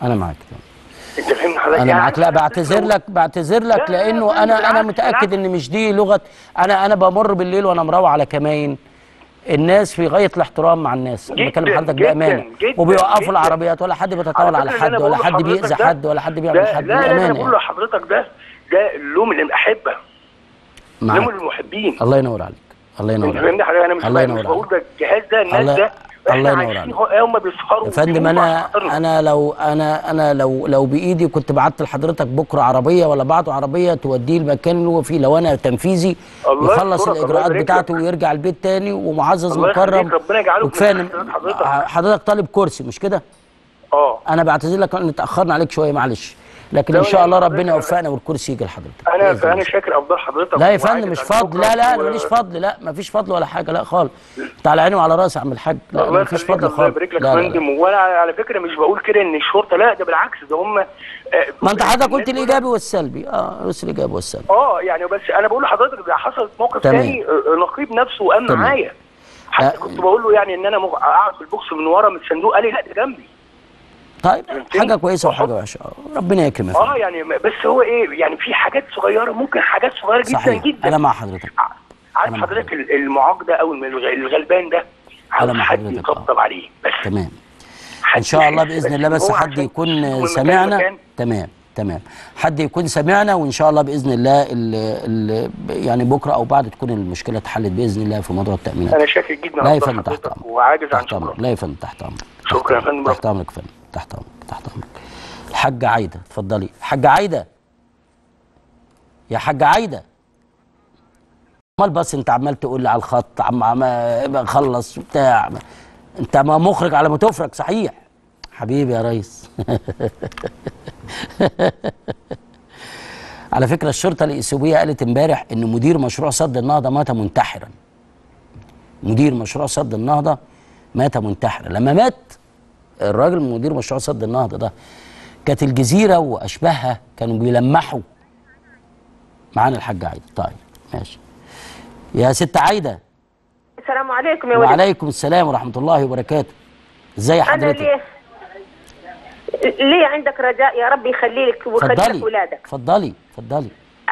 انا معاك انت فاهم حضرتك انا يعني معاك لا أنا بعتذر لو- لك بعتذر لك لا، لا، لانه لا، انا انا بالعكس، متاكد بالعكس. ان مش دي لغه انا انا بمر بالليل وانا مروح على كماين الناس في غايه الاحترام مع الناس أنا جداً، بكلم حضرتك جداً، بامانه جداً، وبيوقفوا جداً. العربيات ولا حد بيتطاول على فكرة اللي أنا حد ولا بقوله حد لحضرتك بيأذي ده- حد ولا حد بيعمل ده حد لا لا انا بامانه بقول يعني. لحضرتك ده ده لوم للاحبه لوم معاك للمحبين الله ينور عليك الله ينور انت عليك فاهمني حضرتك انا مش الله مش ينور بقول عليك. ده الجهاز ده الناس الله- ده الله احنا ينور عايشين عليك. هم بيسخروا يا فندم بيقولوا انا عشان خاطرنا. انا لو انا انا لو لو بايدي كنت بعت لحضرتك بكره عربيه ولا بعته عربيه توديه المكان اللي هو فيه لو انا تنفيذي الله يخلص يسترك، الله الاجراءات يبارك بتاعته لك. ويرجع البيت تاني ومعزز الله يخليك، مكرم ربنا يجعله وكفايه من إن- أحسن حضرتك. حضرتك طالب كرسي مش كده؟ اه انا بعتذر لك ان اتاخرنا عليك شويه معلش لكن لا ان ولا شاء الله يهمك. ربنا يوفقنا والكرسي يجي لحضرتك انا بإذن فانا الله. شاكر افضل حضرتك لا يا وعايز فندم مش أتعلم فضل لا لا و- ماليش فضل لا مفيش فضل ولا حاجه لا خالص انت على عيني وعلى راسي يا عم الحاج لا الله مفيش يخليك فضل الله خالص يبارك لك لا يا لا لا. فندم وانا على فكره مش بقول كده ان الشرطه لا ده بالعكس ده هم آه، ما انت حضرتك قلت الناس الايجابي والسلبي اه بس الايجابي والسلبي اه يعني بس انا بقول لحضرتك ده حصل موقف تمام. تاني آه، نقيب نفسه قام تمام. معايا حتى آه. كنت بقول له يعني ان انا مغ- اقعد في البوكس من ورا من الصندوق قال لي لا ده جنبي طيب فهمتني؟ حاجه كويسه وحاجه وحشه آه، ربنا يكرم يا اه فندم. يعني بس هو ايه يعني في حاجات صغيره ممكن حاجات صغيره جدا صحيح جدا انا مع حضرتك عارف أنا مع حضرتك ال- المعاق ده او الغ- الغلبان ده عاوز أنا مع حد حضرتك، يطبطب عليه بس تمام حد ان شاء الله يحس باذن الله بس هو حد عشان يكون يشوفه من مكان سمعنا لمكان. تمام تمام حد يكون سمعنا وان شاء الله باذن الله ال ال يعني بكره او بعد تكون المشكله اتحلت باذن الله في موضوع التامينات انا شاكر جدا لا يا لفضل فندم تحت حضرتك امرك وعاجز عن تحت امرك شكرك لا يا فندم تحت امرك شكرا يا فندم. تحت امرك يا فندم تحت امرك تحت امرك الحاجه عايده اتفضلي حاجه عايده يا حاجه عايده امال بس انت عمال تقول لي على الخط عم عم خلص بتاع انت ما مخرج على ما تفرج صحيح حبيبي يا ريس على فكره الشرطه الاثيوبيه قالت امبارح ان مدير مشروع سد النهضه مات منتحرا مدير مشروع سد النهضه مات منتحرا لما مات الراجل مدير مشروع سد النهضه ده كانت الجزيره واشباهها كانوا بيلمحوا معانا الحاج عايده طيب ماشي يا ست عايده السلام عليكم يا ولد وعليكم السلام ورحمه الله وبركاته ازي انا حضرتك ليه ليه عندك رجاء يا رب يخلي لك ويخلي لك اتفضلي ولادك اتفضلي اتفضلي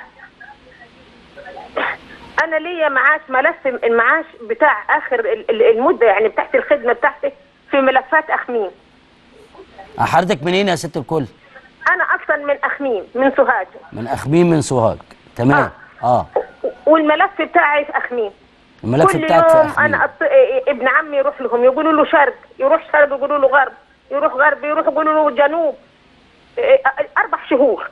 انا ليا معاش ملف المعاش بتاع اخر ال- ال- المده يعني بتاعت الخدمه بتاعتي في ملفات اخميم حضرتك منين يا ست الكل انا اصلا من اخميم من سوهاج من اخميم من سوهاج تمام اه والملف بتاعي في اخميم الملف كل بتاعك في يوم اخميم انا أط... ابن عمي يروح لهم يقولوا له شرق يروح شرق يقولوا له غرب يروح غرب يروح يقولوا له جنوب إيه، اربع شهور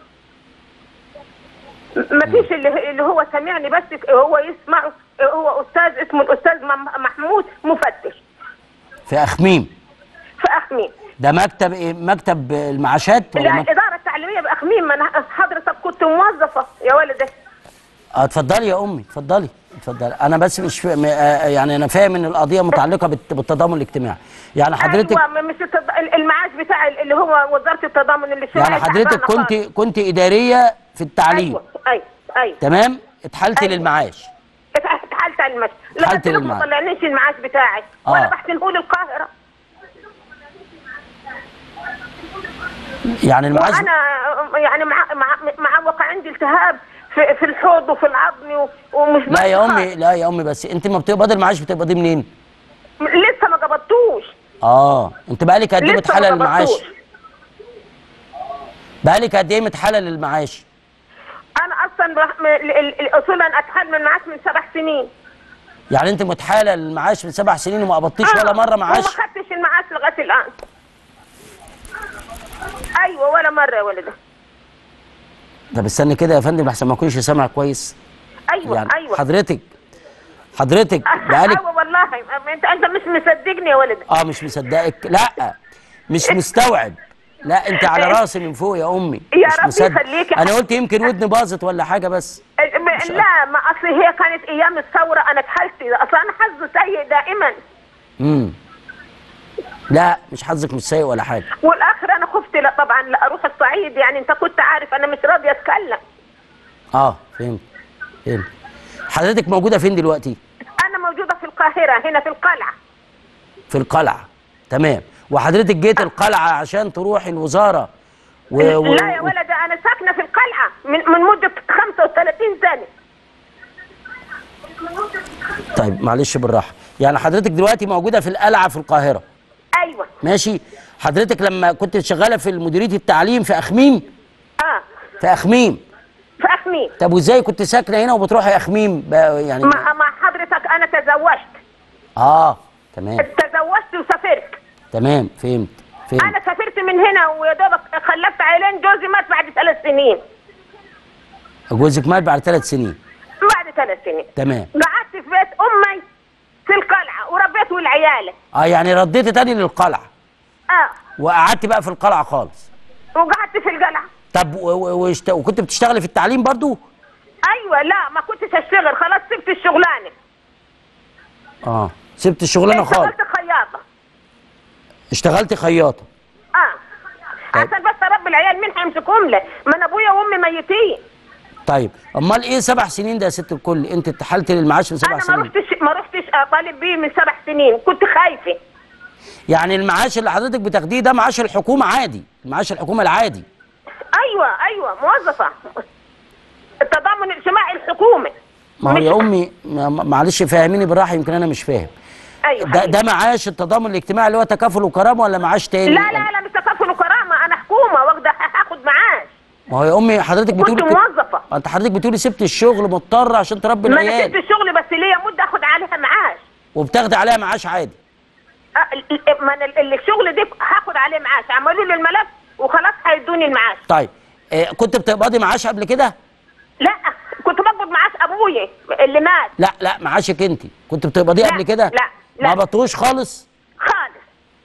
ما فيش اللي اللي هو سمعني بس هو يسمع هو استاذ اسمه الاستاذ مم- محمود مفتش في اخميم في اخميم ده مكتب ايه مكتب المعاشات ولا لا مكتب الاداره التعليميه باخميم ما انا حضرتك كنت موظفه يا ولدي اه اتفضلي يا امي اتفضلي اتفضلي انا بس مش فاهم آه يعني انا فاهم ان القضيه متعلقه بالت- بالتضامن الاجتماعي يعني حضرتك ايوه مش التض- المعاش بتاع اللي هو وزاره التضامن اللي يعني شغالة حضرتك تعبانة كنت خالص. كنت اداريه في التعليم ايوه ايوه ايوه تمام اتحلتي أيوة. للمعاش اتحالت على المشي اتحالت لغايه دلوقتي للمعاش. ما طلعنيش المعاش بتاعي آه. وانا بحسنه القاهره يعني المعاش وانا يعني مع مع معوقه عندي التهاب في في الحوض وفي العظم و- ومش لا يا بس امي لا يا امي بس انت ما بتقبضي المعاش بتقبضيه منين خالص. لسه ما قبضتوش اه انت بقالك قد ايه لسه ما متحلل المعاش قبضتوش. بقالك قد ايه متحلل المعاش انا اصلا بح- م- ال- ال- ال- اصولا اتحال من المعاش من سبع سنين يعني انت متحاله المعاش من سبع سنين وما قبضتيش آه، ولا مره معاش وما خدتش المعاش لغايه الان ايوه ولا مره يا ولدي طب استني كده يا فندم احسن ما اكونش سامع كويس ايوه يعني ايوه حضرتك حضرتك بقالك ايوه والله انت انت مش مصدقني يا ولدي اه مش مصدقك لا مش مستوعب لا انت على راسي من فوق يا امي يا مش رب مصدق يخليكي. انا قلت يمكن ودني باظت ولا حاجه بس م- لا ما اصل هي كانت ايام الثوره انا اتحلت اصلا انا حظي سيء دائما امم لا مش حظك مش سيء ولا حاجه والاخر انا خفت لا طبعا لا اروح الصعيد يعني انت كنت عارف انا مش راضيه اتكلم اه فهمت فهمت حضرتك موجوده فين دلوقتي انا موجوده في القاهره هنا في القلعه في القلعه تمام وحضرتك جيت القلعه عشان تروح الوزاره و... و... لا يا ولد انا ساكنه في القلعه من من مده 35 سنه طيب معلش بالراحه يعني حضرتك دلوقتي موجوده في القلعه في القاهره ايوه ماشي حضرتك لما كنت شغاله في مديريه التعليم في اخميم اه في اخميم في اخميم طب وازاي كنت ساكنه هنا وبتروحي اخميم بقى يعني مع, مع حضرتك انا تزوجت اه تمام تزوجت وسافرت تمام فهمت فهمت انا سافرت من هنا ويا دوبك خلفت عيلين جوزي مات بعد ثلاث سنين جوزك مات بعد ثلاث سنين بعد ثلاث سنين تمام قعدت في بيت امي في القلعه وربيت والعيال اه يعني رديتي تاني للقلعه اه وقعدت بقى في القلعه خالص وقعدت في القلعه طب و- و- واشت... وكنت بتشتغلي في التعليم برضو ايوه لا ما كنتش اشتغل خلاص سبت الشغلانه اه سبت الشغلانه خالص اشتغلت خياطه اشتغلتي خياطه اه عشان بس اربي العيال مين هيمسكهم لي ما انا ابويا وامي ميتين طيب امال ايه سبع سنين ده يا ست الكل انت اتحلتي للمعاش من سبع انا ما سنين رحتش ما رحتش اطالب بيه من سبع سنين كنت خايفه يعني المعاش اللي حضرتك بتاخديه ده معاش الحكومه عادي المعاش الحكومه العادي ايوه ايوه موظفه التضامن الاجتماعي الحكومي ما هو مش- يا امي ما- ما- معلش فهميني بالراحه يمكن انا مش فاهم ايوه ده حبيبي. ده معاش التضامن الاجتماعي اللي هو تكافل وكرامه ولا معاش تاني لا لا لا مش تكافل وكرامه انا حكومه واخده هاخد معاش ما هو يا امي حضرتك كنت بتقولي موظفه انت حضرتك بتقولي سبت الشغل مضطر عشان تربي ما انا العيال سبت الشغل بس ليا مده اخد عليها معاش وبتاخدي عليها معاش عادي أه، ال- ال- ما انا ال- الشغل ده هاخد عليه معاش عملوا لي الملف وخلاص هيدوني المعاش طيب آه كنت بتقبضي معاش قبل كده لا كنت بقبض معاش ابويا اللي مات لا لا معاشك انت كنت بتقبضيه لا، قبل كده لا، لا. ما بطوش خالص خالص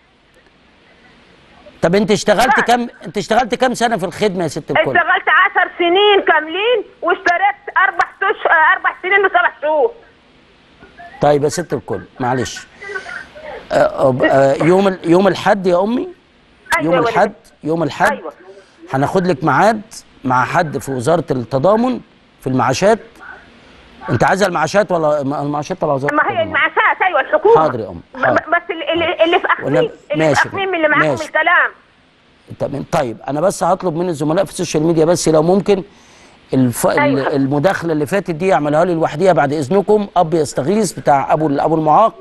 طب انت اشتغلت لا. كام انت اشتغلت كام سنه في الخدمه يا ست الكل اشتغلت 10 سنين كاملين واشتريت اربع تش... اربع سنين وسبع شهور طيب يا ست الكل معلش آه آه يوم ال- يوم الحد يا امي أيوة يوم يا ولدي. الحد يوم الحد أيوة. هناخد لك ميعاد مع حد في وزاره التضامن في المعاشات انت عايزه المعاشات ولا المعاشات تبع وزاره ما هي التضامن؟ المعاشات ايوه الحكومه حاضر يا أم، ب- حاضر. بس اللي, اللي- اللي في اخميم ولا- اللي في ماشي. اخميم اللي معاهم ماشي. الكلام تمام طيب انا بس هطلب من الزملاء في السوشيال ميديا بس لو ممكن الف... أيوة. المداخله اللي فاتت دي يعملها لي لوحديها بعد اذنكم اب يستغيث بتاع ابو ابو المعاق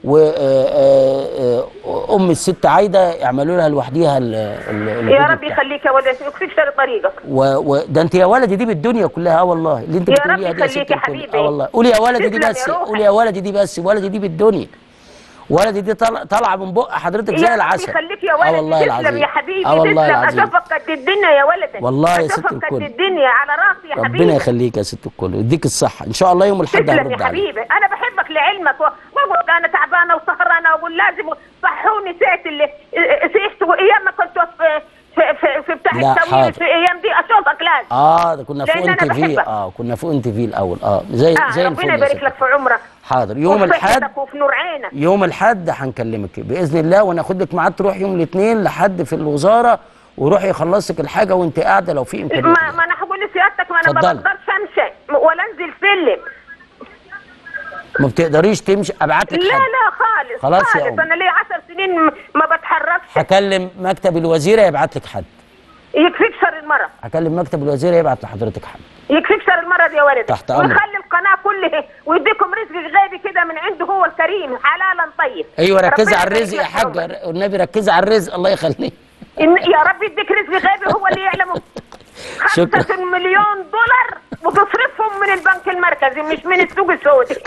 وام الست عايده يعملوا لها لوحديها ال- ال- يا الفيديو رب بتاعها. يخليك يا ولد يكفيك شر طريقك و... و... ده انت يا ولدي دي بالدنيا كلها اه والله اللي انت يا رب بتقوليها دي يا يخليك ست يا الكل. حبيبي. اه والله قولي يا ولدي دي تسلم بس يا روحي. قولي يا ولدي دي بس ولدي دي بالدنيا ولدي دي طالعه طالعه من بق حضرتك زي يا رب العسل يخليك يا اه ولد والله تسلم العظيم يا حبيبي اه والله تسلم العظيم اشوفك قد الدنيا يا ولد والله يا ست اشوفك قد الكل. الدنيا على راسي يا حبيبي ربنا يخليك يا ست الكل ويديك الصحه ان شاء الله يوم الاحد تسلم هنرد يا عليك حبيبي انا بحبك لعلمك و- واقول انا تعبانه وسهرانه واقول لازم صحوني ساعه اللي سيحت وايام ما كنت في في في, في بتاع لا، التمويل حاضر. في ايام دي اشوفك لازم اه ده كنا فوق لأن ان أنا تي في بحبك. اه كنا فوق ان تي في الاول اه زي آه زي الفل ربنا يا يبارك ست لك في عمرك حاضر يوم وفي الاحد صحتك وفي نور عينك يوم الاحد هنكلمك باذن الله وناخد لك ميعاد تروح يوم الاثنين لحد في الوزاره وروح يخلص لك الحاجه وانت قاعده لو في امكانيه ما, ما انا هقول لسيادتك ما انا ما اتفضلي. بقدرش امشي ولا انزل سلم ما بتقدريش تمشي ابعت لك لا حد لا خالص خلاص يا خالص أم. انا لي 10 سنين م- ما بتحركش هكلم مكتب الوزيره يبعت لك حد يكفيك شر المرض هكلم مكتب الوزيره يبعت لحضرتك حد يكفيك شر المرض يا ولد تحت أمرك. ويخلي القناه كلها ويديكم رزق غيبي كده من عنده هو الكريم حلالا طيب ايوه ركزي ربنا على يبارك الرزق يا لك في عمرك. حاجه والنبي ركزي على الرزق الله يخليك إن يا رب يديك رزق غيبي هو اللي يعلمه شكرا. خمسة مليون دولار وتصرفهم من البنك المركزي مش من السوق السعودي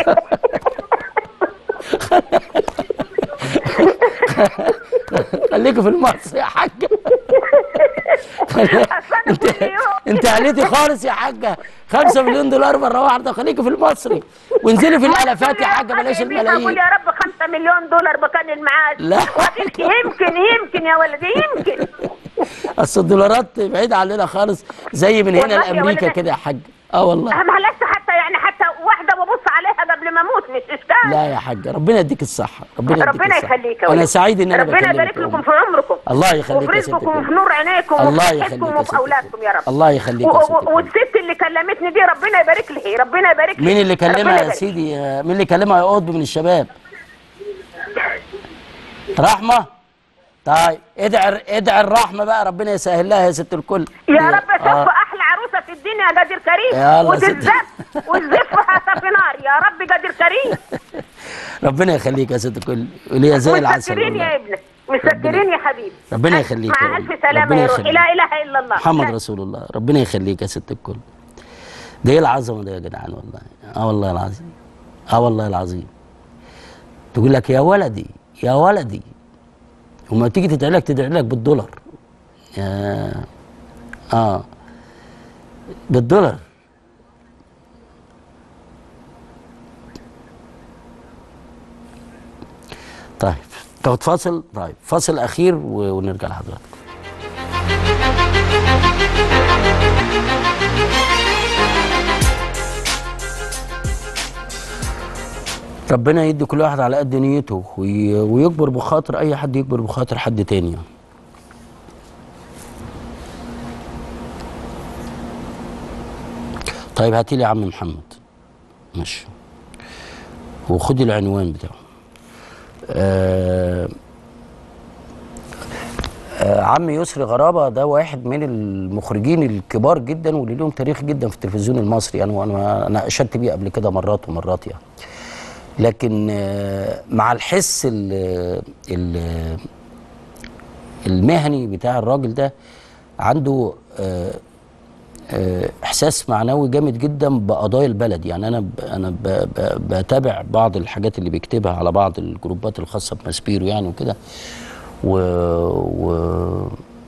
خليكي في المصري يا حاجه أصل أنا انت كل يوم انت عليتي خالص يا حاجه 5 مليون دولار مره واحده خليكي في المصري وانزلي في الالافات يا حاجه بلاش اقول الملايين يا رب 5 مليون دولار مكان المعاش لا. وقلت يمكن يمكن يا ولدي يمكن اصل الدولارات بعيده عننا خالص زي من هنا والله يا لامريكا ولد. كده يا حاج اه والله معلش حتى يعني حتى واحده وابص عليها قبل ما اموت مش اشكال لا يا حاجه ربنا يديك الصحه ربنا يديك ربنا الصحه يخليك يا انا ولد. سعيد ان انا ربنا بكلمك يبارك يا لكم أم. في عمركم الله يخليك وفي يا ست رزقكم الكل. وفي نور عينيكم الله وفي يخليك صحتكم يا وفي ست الكل. اولادكم يا رب الله يخليك و- يا ست و- الكل. والست اللي كلمتني دي ربنا يبارك لها ربنا يبارك لها مين اللي ربنا كلمها يا يبارك. سيدي مين اللي كلمها يا قطب من الشباب رحمه طيب ادعي ادعي الرحمه بقى ربنا يسهل لها يا ست الكل يا رب اشوف آه. احلى عروسه في الدنيا يا قادر كريم يلا يا ست. وتتزف وتزفها في نار يا رب قادر كريم ربنا يخليك يا ست الكل وليا زي العسل مسكرين والله. يا ابني مسكرين يا حبيبي ربنا ألف- يخليك يا مع ابني. الف سلامه ربنا يا روحي يخليك. لا اله الا الله محمد لا. رسول الله ربنا يخليك يا ست الكل ده ايه العظمه ده يا جدعان والله اه والله العظيم اه والله العظيم تقول لك يا ولدي يا ولدي وما تيجي تدعي لك تدعي لك بالدولار يا اه بالدولار طيب تاخد فاصل طيب فاصل اخير و- ونرجع لحضرتك ربنا يدي كل واحد على قد نيته وي- ويكبر بخاطر اي حد يكبر بخاطر حد تاني يعني. طيب هاتي لي يا عم محمد ماشي وخدي العنوان بتاعه آه آه عم يسري غرابة ده واحد من المخرجين الكبار جدا واللي لهم تاريخ جدا في التلفزيون المصري يعني وانا انا اشدت بيه قبل كده مرات ومرات يعني لكن آه مع الحس ال ال المهني بتاع الراجل ده عنده آه آه، احساس معنوي جامد جدا بقضايا البلد يعني انا ب انا ب ب بتابع بعض الحاجات اللي بيكتبها على بعض الجروبات الخاصه بماسبيرو يعني وكده و, و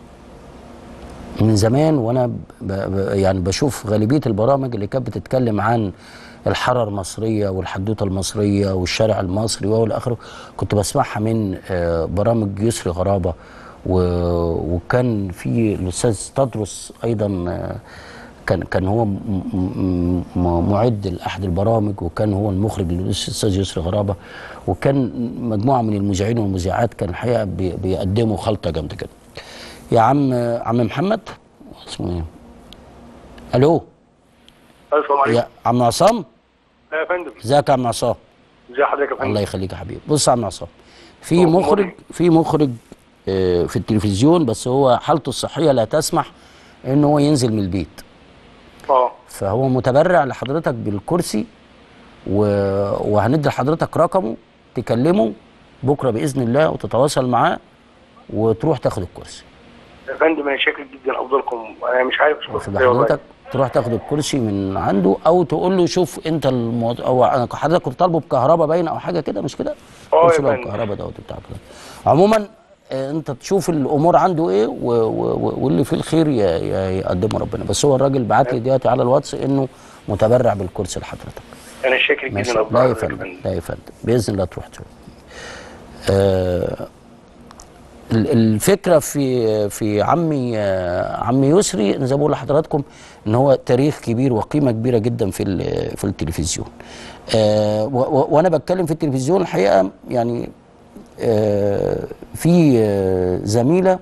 من زمان وانا ب ب يعني بشوف غالبيه البرامج اللي كانت بتتكلم عن الحاره المصريه والحدوته المصريه والشارع المصري والى اخره كنت بسمعها من آه، برامج يسري غرابه و- وكان في الاستاذ تدرس ايضا آه، كان كان هو م- م- م- معد لاحد البرامج وكان هو المخرج للاستاذ يسري غرابه وكان مجموعه من المذيعين والمذيعات كان الحقيقه بي- بيقدموا خلطه جامده كده. يا عم عم محمد اسمه ايه؟ الو السلام عليكم يا عم عصام يا فندم ازيك يا عم عصام؟ ازي حضرتك يا الله فندم يخليك يا حبيبي بص يا عم عصام في هو مخرج مخرج. في مخرج آه، في التلفزيون بس هو حالته الصحيه لا تسمح ان هو ينزل من البيت اه فهو متبرع لحضرتك بالكرسي و... وهندي لحضرتك رقمه تكلمه بكره باذن الله وتتواصل معاه وتروح تاخد الكرسي يا فندم انا شاكر جدا افضلكم انا مش عارف اشكرك واخد ازاي والله. حضرتك تروح تاخد الكرسي من عنده او تقول له شوف انت الموض... او انا حضرتك كنت طالبه بكهرباء باين او حاجه كده مش كده؟ اه كرسي يا بقى فندم. بكهرباء دوت بتاع كده عموما آه، انت تشوف الامور عنده ايه و... و... و- واللي فيه الخير ي... ي... يقدمه ربنا بس هو الراجل بعت لي دلوقتي على الواتس انه متبرع بالكرسي لحضرتك انا شاكر ماشي جدا افضل لا يا حضرتك يا فندم فندم لا يا فندم باذن الله تروح تشوف آه ال- الفكره في في عمي آه، عمي يسري زي ما بقول لحضراتكم ان هو تاريخ كبير وقيمه كبيره جدا في ال- في التلفزيون آه و- و- وانا بتكلم في التلفزيون الحقيقه يعني آه في آه زميله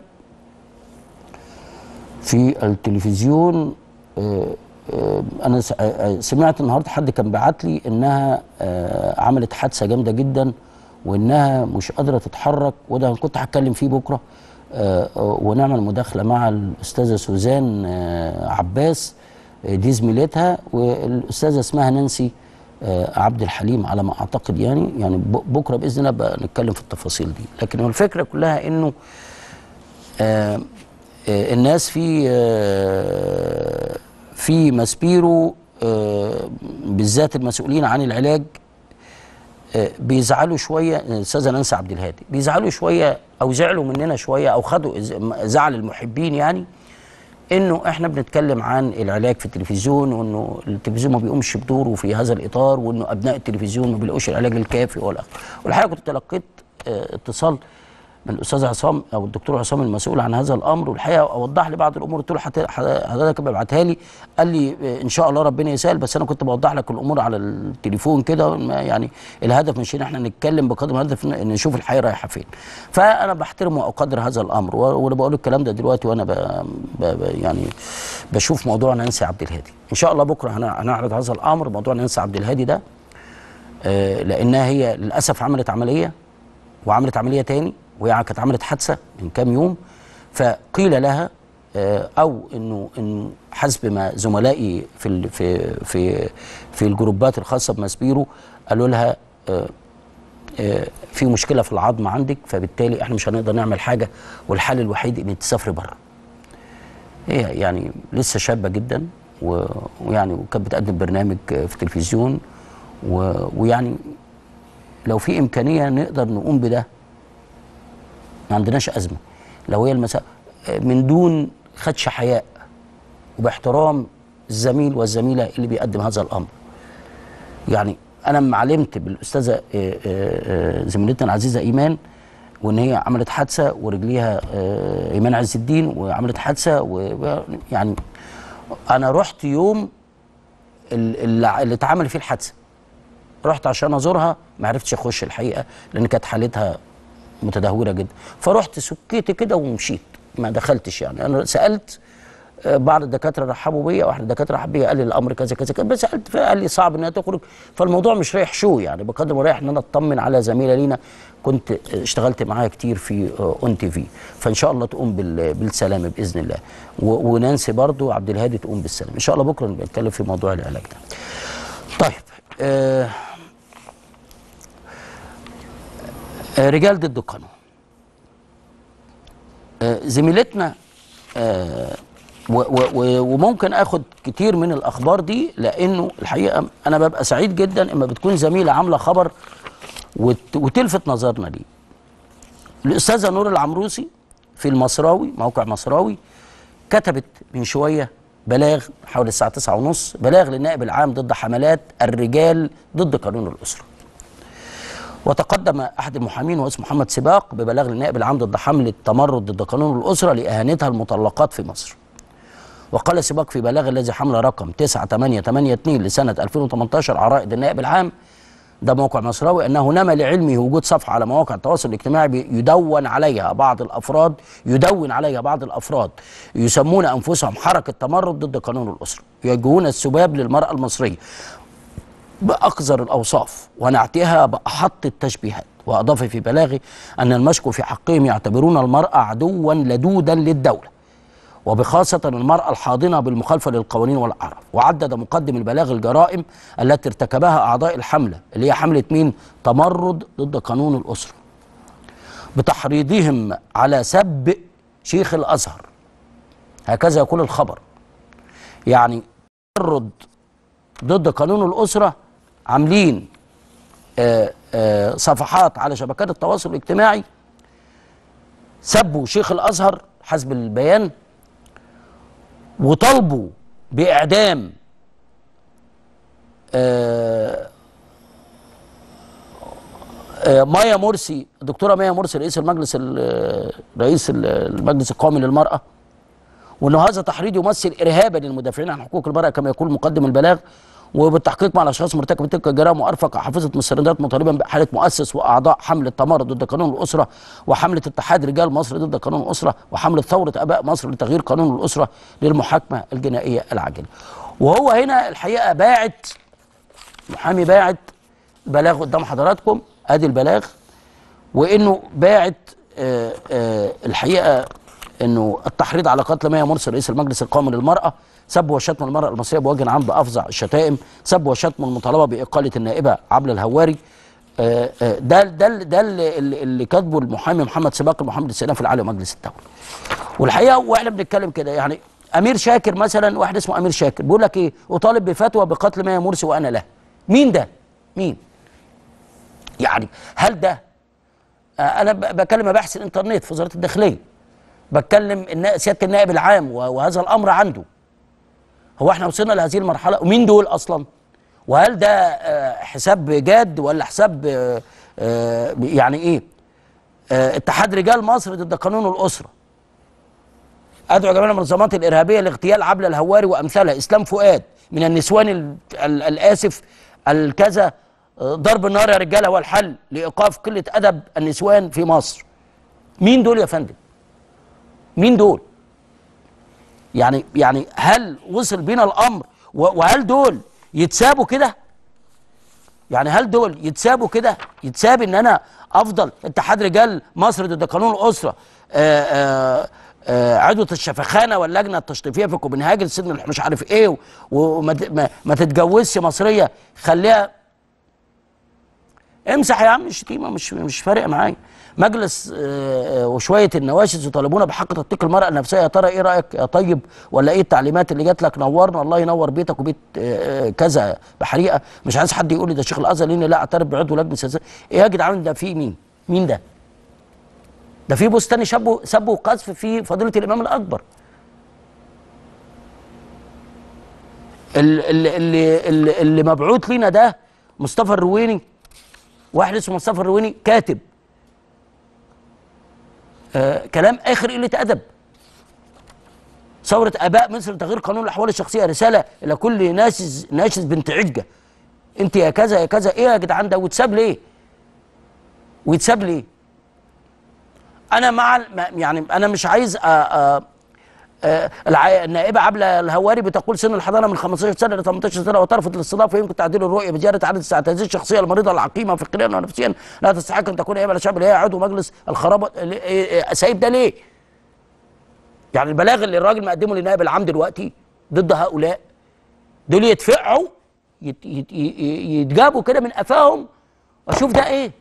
في التلفزيون آه، آه، انا س- آه، سمعت النهارده حد كان بعت لي انها آه، عملت حادثه جامده جدا وانها مش قادره تتحرك وده أنا كنت هتكلم فيه بكره آه، آه، ونعمل مداخله مع الاستاذه سوزان آه، عباس آه، دي زميلتها والاستاذه اسمها نانسي آه، عبد الحليم على ما اعتقد يعني يعني ب- بكره باذن الله بقى نتكلم في التفاصيل دي لكن هو الفكره كلها انه آه، آه، الناس في آه، في ماسبيرو آه، بالذات المسؤولين عن العلاج آه، بيزعلوا شويه الاستاذه نانسي عبد الهادي بيزعلوا شويه او زعلوا مننا شويه او خدوا إز- زعل المحبين يعني انه احنا بنتكلم عن العلاج في التلفزيون وانه التلفزيون ما بيقومش بدوره في هذا الاطار وانه ابناء التلفزيون ما بيلاقوش العلاج الكافي ولا والحقيقه كنت تلقيت آه، اتصال من الاستاذ عصام او الدكتور عصام المسؤول عن هذا الامر والحقيقه اوضح لي بعض الامور قلت له حت- حضرتك ببعتها لي قال لي آه، ان شاء الله ربنا يسهل بس انا كنت بوضح لك الامور على التليفون كده ما- يعني الهدف مش ان احنا نتكلم بقدر ما الهدف ان نشوف الحقيقه رايحه فين فانا بحترم واقدر هذا الامر و- وانا بقول الكلام ده دلوقتي وانا ب... ب... ب... يعني بشوف موضوع نانسي عبد الهادي ان شاء الله بكره هن- هنعرض هذا الامر موضوع نانسي عبد الهادي ده آه، لانها هي للاسف عملت عمليه وعملت عمليه تاني وهي كانت عملت حادثه من كام يوم فقيل لها آه، او انه انه حسب ما زملائي في ال- في في في الجروبات الخاصه بماسبيرو قالوا لها آه، آه، في مشكله في العظم عندك فبالتالي احنا مش هنقدر نعمل حاجه والحل الوحيد انك تسافري بره هي يعني لسه شابه جدا و- ويعني وكانت بتقدم برنامج آه، في التلفزيون و- ويعني لو في امكانيه نقدر نقوم بده ما عندناش ازمه لو هي المساء من دون خدش حياء وباحترام الزميل والزميله اللي بيقدم هذا الامر يعني انا لما علمت بالاستاذه آه، آه، آه، زميلتنا العزيزه ايمان وان هي عملت حادثه ورجليها آه، ايمان عز الدين وعملت حادثه ويعني انا رحت يوم ال- اللي اللي اتعمل فيه الحادثه رحت عشان ازورها ما عرفتش اخش الحقيقه لان كانت حالتها متدهوره جدا فرحت سكيت كده ومشيت ما دخلتش يعني انا سالت آه، بعض الدكاتره رحبوا بيا واحد الدكاتره رحب بيا قال لي الامر كذا كذا كذا بس سالت فقال لي صعب انها تخرج فالموضوع مش رايح شو يعني بقدر ما رايح ان انا اطمن على زميله لينا كنت آه، اشتغلت معاها كتير في آه، اون تي في فان شاء الله تقوم بال- بالسلامه باذن الله و- ونانسي برضو عبد الهادي تقوم بالسلامه ان شاء الله بكره نبقى نتكلم في موضوع العلاج ده طيب آه آه، رجال ضد القانون آه، زميلتنا آه، و- و- و- وممكن اخد كتير من الاخبار دي لانه الحقيقه انا ببقى سعيد جدا اما بتكون زميله عامله خبر وت- وتلفت نظرنا ليه الاستاذه نور العمروسي في المصراوي موقع مصراوي كتبت من شويه بلاغ حوالي الساعه 9 ونص بلاغ للنائب العام ضد حملات الرجال ضد قانون الاسره وتقدم احد المحامين واسمه محمد سباق ببلاغ للنائب العام ضد حمله تمرد ضد قانون الاسره لاهانتها المطلقات في مصر. وقال سباق في بلاغ الذي حمل رقم 9882 لسنه 2018 على رائد النائب العام ده موقع مصراوي انه نما لعلمه وجود صفحه على مواقع التواصل الاجتماعي بي- يدون عليها بعض الافراد يدون عليها بعض الافراد يسمون انفسهم حركه تمرد ضد قانون الاسره يوجهون السباب للمراه المصريه بأقذر الأوصاف ونعتها بأحط التشبيهات وأضاف في بلاغه أن المشكو في حقهم يعتبرون المرأة عدوا لدودا للدولة وبخاصة المرأة الحاضنة بالمخالفة للقوانين والأعراف وعدد مقدم البلاغ الجرائم التي ارتكبها أعضاء الحملة اللي هي حملة مين؟ تمرد ضد قانون الأسرة بتحريضهم على سب شيخ الأزهر هكذا يقول الخبر يعني تمرد ضد قانون الأسرة عاملين آه، آه، صفحات على شبكات التواصل الاجتماعي سبوا شيخ الأزهر حسب البيان وطالبوا بإعدام آه، آه، مايا مرسي الدكتورة مايا مرسي رئيس المجلس ال- رئيس ال- المجلس القومي للمرأة وأن هذا تحريض يمثل إرهابا للمدافعين عن حقوق المرأة كما يقول مقدم البلاغ وبالتحقيق مع الاشخاص مرتكبه تلك الجرائم وارفق حافظه مستندات مطالبا باحاله مؤسس واعضاء حمله تمرد ضد قانون الاسره وحمله اتحاد رجال مصر ضد قانون الاسره وحمله ثوره اباء مصر لتغيير قانون الاسره للمحاكمه الجنائيه العاجله. وهو هنا الحقيقه باعت محامي باعت بلاغ قدام حضراتكم ادي البلاغ وانه باعت آه، آه، الحقيقه انه التحريض على قتل مايا مرسي رئيس المجلس القومي للمراه سب وشتم المراه المصريه بوجه عام بافظع الشتائم سب وشتم المطالبه باقاله النائبه عبله الهواري آه، آه، ده ده ده اللي, اللي اللي كاتبه المحامي محمد سباق المحامي السلام في العالي ومجلس الدوله والحقيقه واحنا بنتكلم كده يعني امير شاكر مثلا واحد اسمه امير شاكر بيقول لك ايه اطالب بفتوى بقتل مايا مرسي وانا له مين ده مين يعني هل ده آه، انا ب- بكلم مباحث الانترنت في وزاره الداخليه بتكلم النا- سياده النائب العام و- وهذا الامر عنده هو احنا وصلنا لهذه المرحله ومين دول اصلا وهل ده آه، حساب جاد ولا حساب آه، آه، يعني ايه آه، اتحاد رجال مصر ضد قانون الاسره ادعو جميع المنظمات الارهابيه لاغتيال عبله الهواري وامثالها اسلام فؤاد من النسوان ال- ال- الاسف الكذا آه، ضرب النار يا رجاله هو الحل لايقاف قله ادب النسوان في مصر مين دول يا فندم مين دول يعني يعني هل وصل بينا الامر و- وهل دول يتسابوا كده يعني هل دول يتسابوا كده يتساب ان انا افضل اتحاد رجال مصر ضد قانون الاسره آآ آآ آآ عضوة الشفخانه واللجنه التشريفيه في كوبنهاجن سن مش عارف ايه و- وما ت- ما- ما تتجوزش مصريه خليها امسح يا عم الشتيمه مش مش فارق معايا مجلس آه، آه، وشويه النواشز يطالبون بحق تطبيق المراه النفسيه يا ترى ايه رايك يا طيب ولا ايه التعليمات اللي جات لك نورنا الله ينور بيتك وبيت آه، آه، كذا بحريقه مش عايز حد يقول لي ده شيخ الازهر لاني لا اعترف بعضو لجنه سياسيه ايه يا جدعان ده في مين مين ده ده في بستاني شبه سب وقذف في فضيله الامام الاكبر اللي اللي اللي, اللي مبعوث لينا ده مصطفى الرويني واحد اسمه مصطفى الرويني كاتب آه كلام اخر قله ادب ثوره اباء مصر لتغيير قانون الاحوال الشخصيه رساله الى كل ناشز ناشز بنت عجه انت يا كذا يا كذا ايه يا جدعان ده ويتساب ليه ويتساب ليه انا مع ال- ما- يعني انا مش عايز أ أ آه، الع- النائبه عبله الهواري بتقول سن الحضانه من 15 سنه ل 18 سنه وترفض الاستضافه يمكن تعديل الرؤيه بزياده عدد الساعات هذه الشخصيه المريضه العقيمه فكريا ونفسيا لا تستحق ان تكون نائبه للشعب اللي هي عضو مجلس الخرابه ال- إيه- إيه، سايب ده ليه؟ يعني البلاغ اللي الراجل مقدمه للنائب العام دلوقتي ضد هؤلاء دول يدفعوا يت- يت- ي- يتجابوا كده من قفاهم واشوف ده ايه؟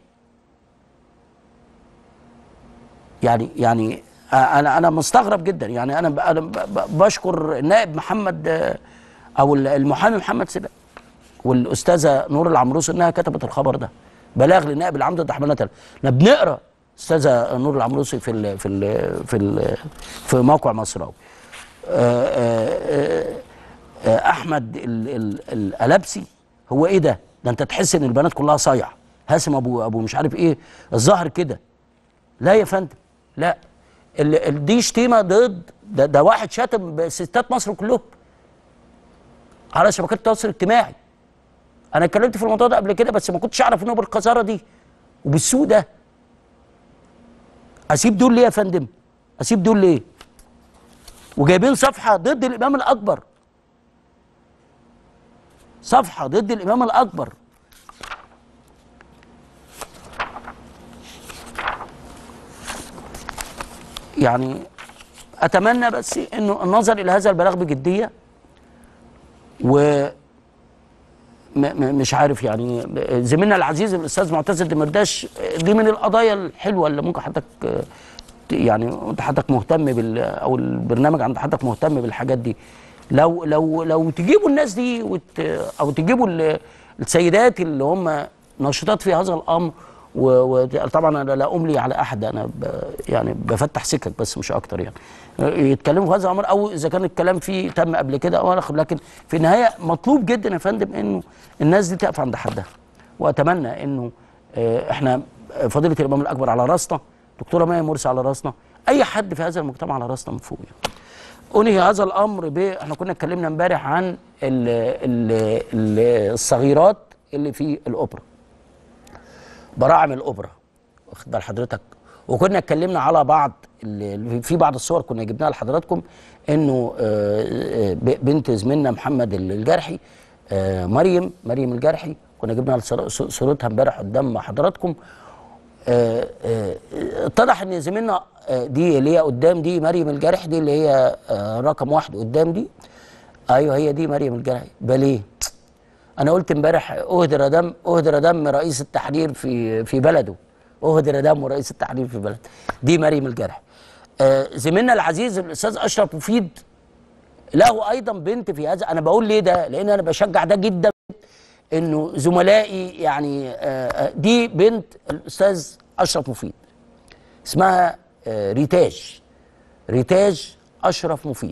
يعني يعني انا انا مستغرب جدا يعني انا ب- انا ب- ب- بشكر النائب محمد آه، او ال- المحامي محمد سباق والاستاذه نور العمروس انها كتبت الخبر ده بلاغ للنائب العام ضد احمد نتل احنا بنقرا استاذه نور العمروسي في ال في ال في ال في موقع مصراوي آه، آه، آه، احمد ال- ال- الالبسي هو ايه ده ده انت تحس ان البنات كلها صايع هاسم ابو ابو مش عارف ايه الظاهر كده لا يا فندم لا ال- ال- دي شتيمه ضد ده, ده واحد شتم ستات مصر كلهم على شبكات التواصل الاجتماعي انا اتكلمت في الموضوع ده قبل كده بس ما كنتش اعرف انه بالقذاره دي وبالسوء ده اسيب دول ليه يا فندم اسيب دول ليه وجايبين صفحه ضد الامام الاكبر صفحه ضد الامام الاكبر يعني اتمنى بس انه النظر الى هذا البلاغ بجديه و م- م- مش عارف يعني زميلنا العزيز الاستاذ معتز الدمرداش دي من القضايا الحلوه اللي ممكن حضرتك آه، ت- يعني انت حضرتك مهتم بال او البرنامج عند حضرتك مهتم بالحاجات دي لو لو لو تجيبوا الناس دي وت او تجيبوا ال- السيدات اللي هم ناشطات في هذا الامر وطبعا انا لا املي على احد انا ب يعني بفتح سكك بس مش اكتر يعني يتكلموا في هذا الامر او اذا كان الكلام فيه تم قبل كده او آخر، لكن في النهايه مطلوب جدا يا فندم انه الناس دي تقف عند حدها واتمنى انه آه، احنا فضيله الامام الاكبر على راسنا دكتوره مايا مرسي على راسنا اي حد في هذا المجتمع على راسنا من فوق يعني. انهي هذا الامر ب احنا كنا اتكلمنا امبارح عن ال ال ال الصغيرات اللي في الاوبرا براعم الاوبرا واخد بال حضرتك وكنا اتكلمنا على بعض ال- في بعض الصور كنا جبناها لحضراتكم انه آه، آه، ب- بنت زميلنا محمد الجرحي آه، مريم مريم الجرحي كنا جبنا لصور- صورتها امبارح قدام حضراتكم آه، آه، اتضح ان زميلنا آه، دي اللي هي قدام دي مريم الجرح دي اللي هي آه، رقم واحد قدام دي ايوه هي دي مريم الجرحي باليه انا قلت امبارح اهدر دم اهدر دم رئيس التحرير في في بلده اهدر دم رئيس التحرير في بلد دي مريم الجرح آه زميلنا العزيز الاستاذ اشرف مفيد له ايضا بنت في هذا انا بقول ليه ده لان انا بشجع ده جدا انه زملائي يعني آه آه، دي بنت الاستاذ اشرف مفيد اسمها آه ريتاج ريتاج اشرف مفيد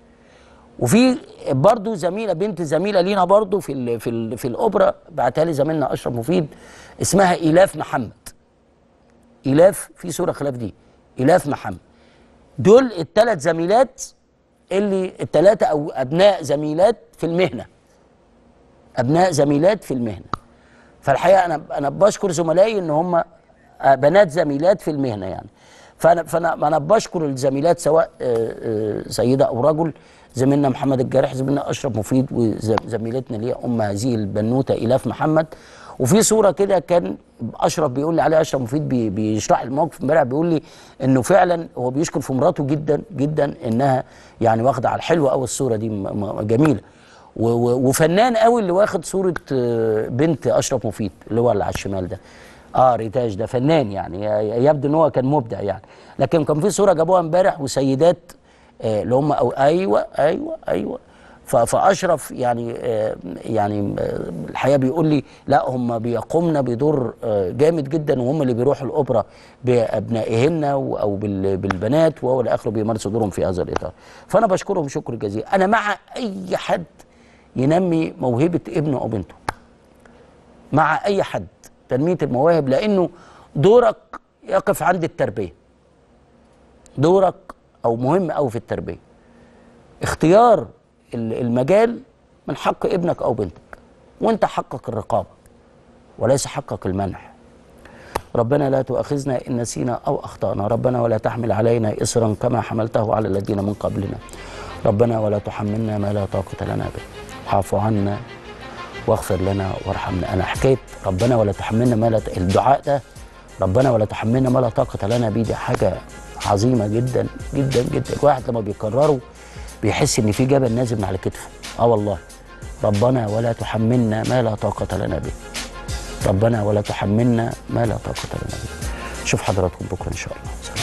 وفي برضه زميله بنت زميله لينا برضه في ال في ال في الاوبرا بعتها لي زميلنا اشرف مفيد اسمها ايلاف محمد ايلاف في صوره خلاف دي ايلاف محمد دول الثلاث زميلات اللي الثلاثه او ابناء زميلات في المهنه ابناء زميلات في المهنه فالحقيقه انا انا بشكر زملائي ان هم آه، بنات زميلات في المهنه يعني فانا فانا انا بشكر الزميلات سواء آه، آه، سيده او رجل زميلنا محمد الجارح زميلنا اشرف مفيد وزميلتنا اللي هي ام هذه البنوته ايلاف محمد وفي صوره كده كان اشرف بيقول لي عليها اشرف مفيد بي بيشرح الموقف امبارح بيقول لي انه فعلا هو بيشكر في مراته جدا جدا انها يعني واخده على الحلوه قوي الصوره دي م- م- جميله و- و- وفنان قوي اللي واخد صوره آه، بنت اشرف مفيد اللي هو اللي على الشمال ده اه ريتاج ده فنان يعني ي- يبدو ان هو كان مبدع يعني لكن كان في صوره جابوها امبارح وسيدات آه، اللي هم أو ايوه ايوه ايوه ف- فاشرف يعني آه، يعني آه، الحقيقه بيقول لي لا هم بيقومنا بدور آه، جامد جدا وهم اللي بيروحوا الاوبرا بابنائهن و- او بال- بالبنات وهو الاخر بيمارسوا دورهم في هذا الاطار فانا بشكرهم شكر جزيل انا مع اي حد ينمي موهبه ابنه او بنته مع اي حد تنميه المواهب لانه دورك يقف عند التربيه دورك او مهم قوي في التربيه اختيار ال- المجال من حق ابنك او بنتك وانت حقك الرقابه وليس حقك المنح ربنا لا تؤاخذنا ان نسينا او اخطانا ربنا ولا تحمل علينا اصرا كما حملته على الذين من قبلنا ربنا ولا تحملنا ما لا طاقه لنا به اعف عنا واغفر لنا وارحمنا انا حكيت ربنا ولا تحملنا ما لا ت... الدعاء ده ربنا ولا تحملنا ما لا طاقه لنا به دي حاجه عظيمه جدا جدا جدا الواحد لما بيكرره بيحس ان في جبل نازل من على كتفه اه والله ربنا ولا تحملنا ما لا طاقه لنا به ربنا ولا تحملنا ما لا طاقه لنا به اشوف حضراتكم بكره ان شاء الله سلام